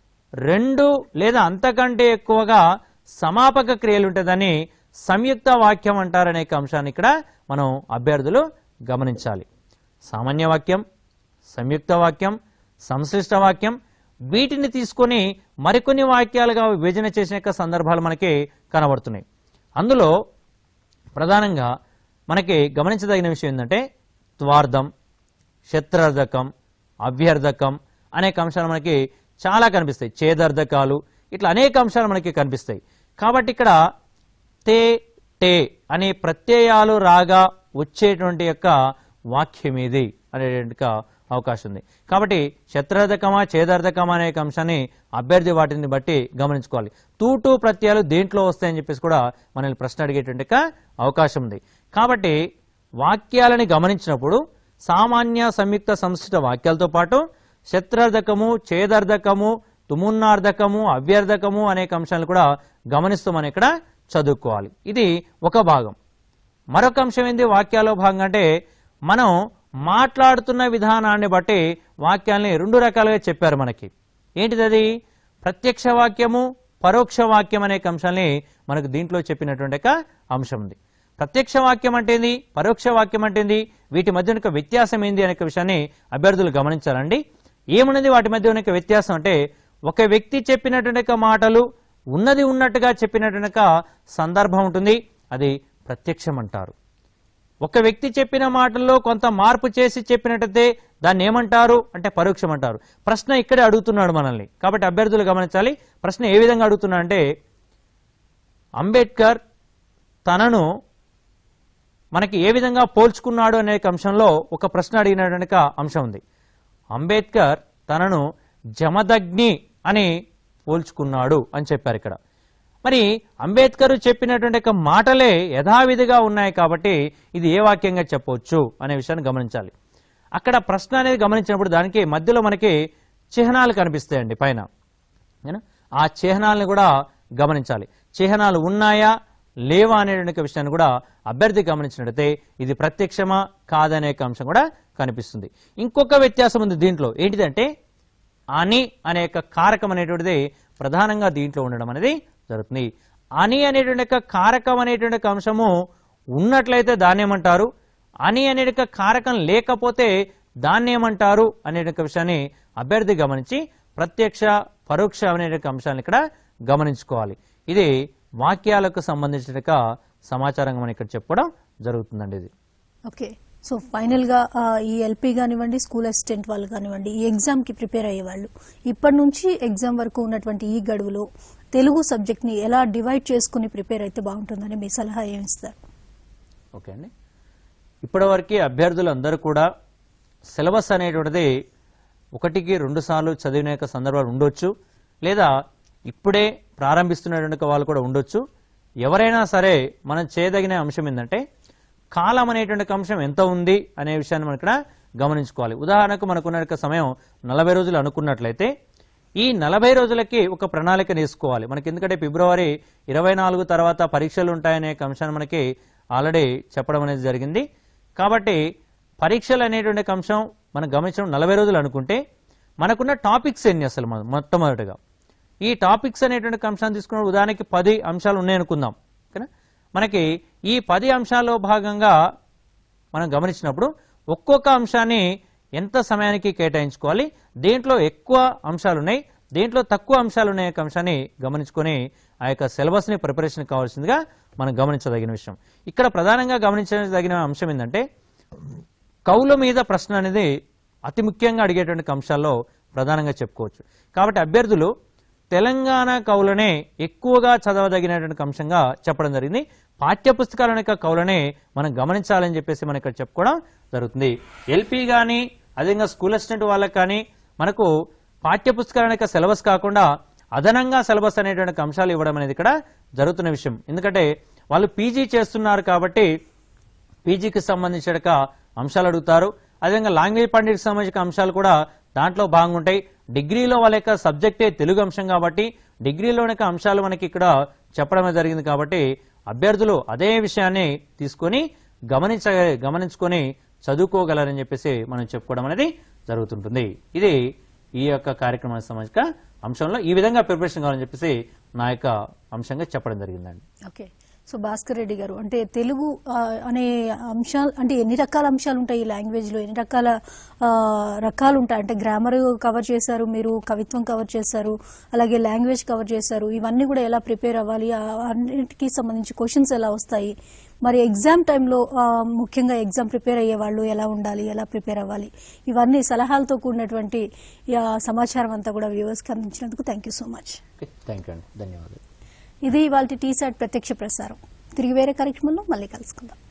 రెండు లేదా అంతకంటే ఎక్కువగా సమాపక క్రియలు ఉంటుందని సంయుక్త వాక్యం అంటారనే ఒక అంశాన్ని ఇక్కడ మనం అభ్యర్థులు గమనించాలి సామాన్య వాక్యం సంయుక్త వాక్యం సంశ్లిష్ట వాక్యం వీటిని తీసుకొని మరికొన్ని వాక్యాలుగా విభజన చేసిన యొక్క సందర్భాలు మనకి కనబడుతున్నాయి అందులో ప్రధానంగా మనకి గమనించదగిన విషయం ఏంటంటే త్వార్థం శత్రార్థకం అభ్యర్థకం అనేక అంశాలు మనకి చాలా కనిపిస్తాయి చేదర్థకాలు ఇట్లా అనేక అంశాలు మనకి కనిపిస్తాయి కాబట్టి ఇక్కడ తే టే అనే ప్రత్యయాలు రాగా వచ్చేటువంటి యొక్క వాక్యం ఇది అనేటువంటి ఒక అవకాశం ఉంది కాబట్టి శత్రార్థకమా చేదార్థకమా అనే ఒక అంశాన్ని అభ్యర్థి వాటిని బట్టి గమనించుకోవాలి తూటు ప్రత్యయాలు దేంట్లో వస్తాయని చెప్పేసి కూడా మనల్ని ప్రశ్న అడిగేటువంటి ఒక అవకాశం ఉంది కాబట్టి వాక్యాలని గమనించినప్పుడు సామాన్య సంయుక్త సంస్కృత వాక్యాలతో పాటు శత్రార్థకము చేదర్థకము తుమున్నార్థకము అవ్యర్థకము అనేక అంశాలు కూడా గమనిస్తూ మనం ఇక్కడ చదువుకోవాలి ఇది ఒక భాగం మరొక అంశం ఏంది వాక్యాల్లో భాగంగా అంటే మనం మాట్లాడుతున్న విధానాన్ని బట్టి వాక్యాల్ని రెండు రకాలుగా చెప్పారు మనకి ఏంటిది అది ప్రత్యక్ష వాక్యము పరోక్ష వాక్యం అనే అంశాల్ని మనకు దీంట్లో చెప్పినటువంటి ఒక అంశం ఉంది ప్రత్యక్ష వాక్యం అంటే ఏంది పరోక్ష వాక్యం అంటే ఏంది వీటి మధ్య ఉన్న వ్యత్యాసం ఏంది అనే విషయాన్ని అభ్యర్థులు గమనించాలండి ఏమున్నది వాటి మధ్య ఉన్న వ్యత్యాసం అంటే ఒక వ్యక్తి చెప్పినటువంటి యొక్క మాటలు ఉన్నది ఉన్నట్టుగా చెప్పినటువంటి యొక్క సందర్భం ఉంటుంది అది ప్రత్యక్షం అంటారు ఒక వ్యక్తి చెప్పిన మాటల్లో కొంత మార్పు చేసి చెప్పినట్టయితే దాన్ని ఏమంటారు అంటే పరోక్షం అంటారు ప్రశ్న ఇక్కడే అడుగుతున్నాడు మనల్ని కాబట్టి అభ్యర్థులు గమనించాలి ప్రశ్న ఏ విధంగా అడుగుతున్నా అంటే అంబేద్కర్ తనను మనకి ఏ విధంగా పోల్చుకున్నాడు అనే అంశంలో ఒక ప్రశ్న అడిగినటువంటి అంశం ఉంది అంబేద్కర్ తనను జమదగ్ని అని పోల్చుకున్నాడు అని చెప్పారు ఇక్కడ మరి అంబేద్కర్ చెప్పినటువంటి యొక్క మాటలే యథావిధిగా ఉన్నాయి కాబట్టి ఇది ఏ వాక్యంగా చెప్పవచ్చు అనే విషయాన్ని గమనించాలి అక్కడ ప్రశ్న అనేది గమనించినప్పుడు దానికి మధ్యలో మనకి చిహ్నాలు కనిపిస్తాయండి పైన ఏనా? ఆ చిహ్నాలను కూడా గమనించాలి చిహ్నాలు ఉన్నాయా లేవా అనేటువంటి విషయాన్ని కూడా అభ్యర్థి గమనించినట్టయితే ఇది ప్రత్యక్షమా కాదనే ఒక అంశం కూడా కనిపిస్తుంది ఇంకొక వ్యత్యాసం ఉంది దీంట్లో ఏంటిదంటే అని అనే యొక్క కారకం అనేటువంటిది ప్రధానంగా దీంట్లో ఉండడం అనేది జరుగుతుంది అని అనేటువంటి యొక్క కారకం అనేటువంటి యొక్క అంశము ఉన్నట్లయితే దాన్ని ఏమంటారు అని అనే యొక్క కారకం లేకపోతే దాన్ని ఏమంటారు అనే యొక్క విషయాన్ని అభ్యర్థి గమనించి ప్రత్యక్ష పరోక్ష అనే యొక్క అంశాన్ని ఇక్కడ గమనించుకోవాలి ఇది వాక్యాలకు సంబంధించిన యొక్క సమాచారంగా మనం ఇక్కడ చెప్పడం జరుగుతుందండి ఇది ఓకే సో ఫైనల్ గా ఆ, ఈ ఎల్పీ కానివ్వండి స్కూల్ అసిస్టెంట్ వాళ్ళు కానివ్వండి ఈ ఎగ్జామ్ కి ప్రిపేర్ అయ్యే వాళ్ళు ఇప్పటి నుంచి ఎగ్జామ్ వరకు ఉన్నటువంటి ఈ గడువులో తెలుగు సబ్జెక్ట్ ని ఎలా డివైడ్ చేసుకుని ప్రిపేర్ అయితే బాగుంటుందని మీ సలహా ఏమిస్తారు ఓకే అండి ఇప్పటివరకు అభ్యర్థులందరూ కూడా సిలబస్ అనేటువంటిది ఒకటికి రెండు సార్లు చదివిన యొక్క సందర్భాలు ఉండొచ్చు లేదా ఇప్పుడే ప్రారంభిస్తున్నటువంటి వాళ్ళు కూడా ఉండొచ్చు ఎవరైనా సరే మనం చేయదగిన అంశం ఏంటంటే కాలం అనేటువంటి ఒక అంశం ఎంత ఉంది అనే విషయాన్ని మనం ఇక్కడ గమనించుకోవాలి ఉదాహరణకు మనకున్న యొక్క సమయం నలభై రోజులు అనుకున్నట్లయితే ఈ నలభై రోజులకి ఒక ప్రణాళిక వేసుకోవాలి మనకి ఎందుకంటే ఫిబ్రవరి ఇరవై నాలుగు తర్వాత పరీక్షలు ఉంటాయనే ఒక అంశాన్ని మనకి ఆల్రెడీ చెప్పడం అనేది జరిగింది కాబట్టి పరీక్షలు అనేటువంటి ఒక అంశం మనం గమనించడం నలభై రోజులు అనుకుంటే మనకున్న టాపిక్స్ ఎన్ని అసలు మనం మొట్టమొదటిగా ఈ టాపిక్స్ అనేటువంటి ఒక అంశాన్ని తీసుకున్న ఉదాహరణకి పది అంశాలు ఉన్నాయనుకుందాం ఓకేనా మనకి ఈ పది అంశాల్లో భాగంగా మనం గమనించినప్పుడు ఒక్కొక్క అంశాన్ని ఎంత సమయానికి కేటాయించుకోవాలి దేంట్లో ఎక్కువ అంశాలు ఉన్నాయి దేంట్లో తక్కువ అంశాలు ఉన్నాయి యొక్క అంశాన్ని గమనించుకొని ఆ యొక్క సిలబస్ని ప్రిపరేషన్ కావాల్సిందిగా మనం గమనించదగిన విషయం ఇక్కడ ప్రధానంగా గమనించదగిన అంశం ఏంటంటే కవుల మీద ప్రశ్న అనేది అతి ముఖ్యంగా అడిగేటువంటి అంశాల్లో ప్రధానంగా చెప్పుకోవచ్చు కాబట్టి అభ్యర్థులు తెలంగాణ కవులనే ఎక్కువగా చదవదగినటువంటి అంశంగా చెప్పడం జరిగింది పాఠ్య పుస్తకాల యొక్క కవులనే మనం గమనించాలని చెప్పేసి మనం ఇక్కడ చెప్పుకోవడం జరుగుతుంది ఎల్పీ కానీ అదేవిధంగా స్కూల్ అసిస్టెంట్ వాళ్ళకి కానీ మనకు పాఠ్య పుస్తకాల యొక్క సిలబస్ కాకుండా అదనంగా సిలబస్ అనేటువంటి అంశాలు ఇవ్వడం అనేది ఇక్కడ జరుగుతున్న విషయం ఎందుకంటే వాళ్ళు పీజీ చేస్తున్నారు కాబట్టి పీజీకి సంబంధించిన యొక్క అంశాలు అడుగుతారు అదేవిధంగా లాంగ్వేజ్ పండిట్కి సంబంధించిన అంశాలు కూడా దాంట్లో బాగుంటాయి డిగ్రీలో వాళ్ళ యొక్క సబ్జెక్టే తెలుగు అంశం కాబట్టి డిగ్రీలోని యొక్క అంశాలు మనకి ఇక్కడ చెప్పడమే జరిగింది కాబట్టి అభ్యర్థులు అదే విషయాన్ని తీసుకొని గమనించ గమనించుకొని చదువుకోగలరని చెప్పేసి మనం చెప్పుకోవడం అనేది జరుగుతుంటుంది ఇది ఈ యొక్క కార్యక్రమానికి సంబంధించిన అంశంలో ఈ విధంగా ప్రిపరేషన్ కావాలని చెప్పేసి నా యొక్క అంశంగా చెప్పడం జరిగిందండి ఓకే సో భాస్కర్ రెడ్డి గారు అంటే తెలుగు ఆ, అనే అంశాలు అంటే ఎన్ని రకాల అంశాలు ఉంటాయి ఈ లాంగ్వేజ్ లో ఎన్ని రకాల ఆ, రకాలు ఉంటాయి అంటే గ్రామర్ కవర్ చేశారు మీరు కవిత్వం కవర్ చేశారు అలాగే లాంగ్వేజ్ కవర్ చేశారు ఇవన్నీ కూడా ఎలా ప్రిపేర్ అవ్వాలి ఆ అన్నిటికీ సంబంధించి క్వశ్చన్స్ ఎలా వస్తాయి మరి ఎగ్జామ్ టైంలో ఆ, ముఖ్యంగా ఎగ్జామ్ ప్రిపేర్ అయ్యే వాళ్ళు ఎలా ఉండాలి ఎలా ప్రిపేర్ అవ్వాలి ఇవన్నీ సలహాలతో కూడినటువంటి ఆ, సమాచారం అంతా కూడా వ్యూవర్స్కి అందించినందుకు thank you so much okay thank you అండి ధన్యవాదాలు ఇది ఇవాళ టీ సాట్ ప్రత్యక్ష ప్రసారం తిరిగి వేరే కార్యక్రమంలో మళ్ళీ కలుసుకుందాం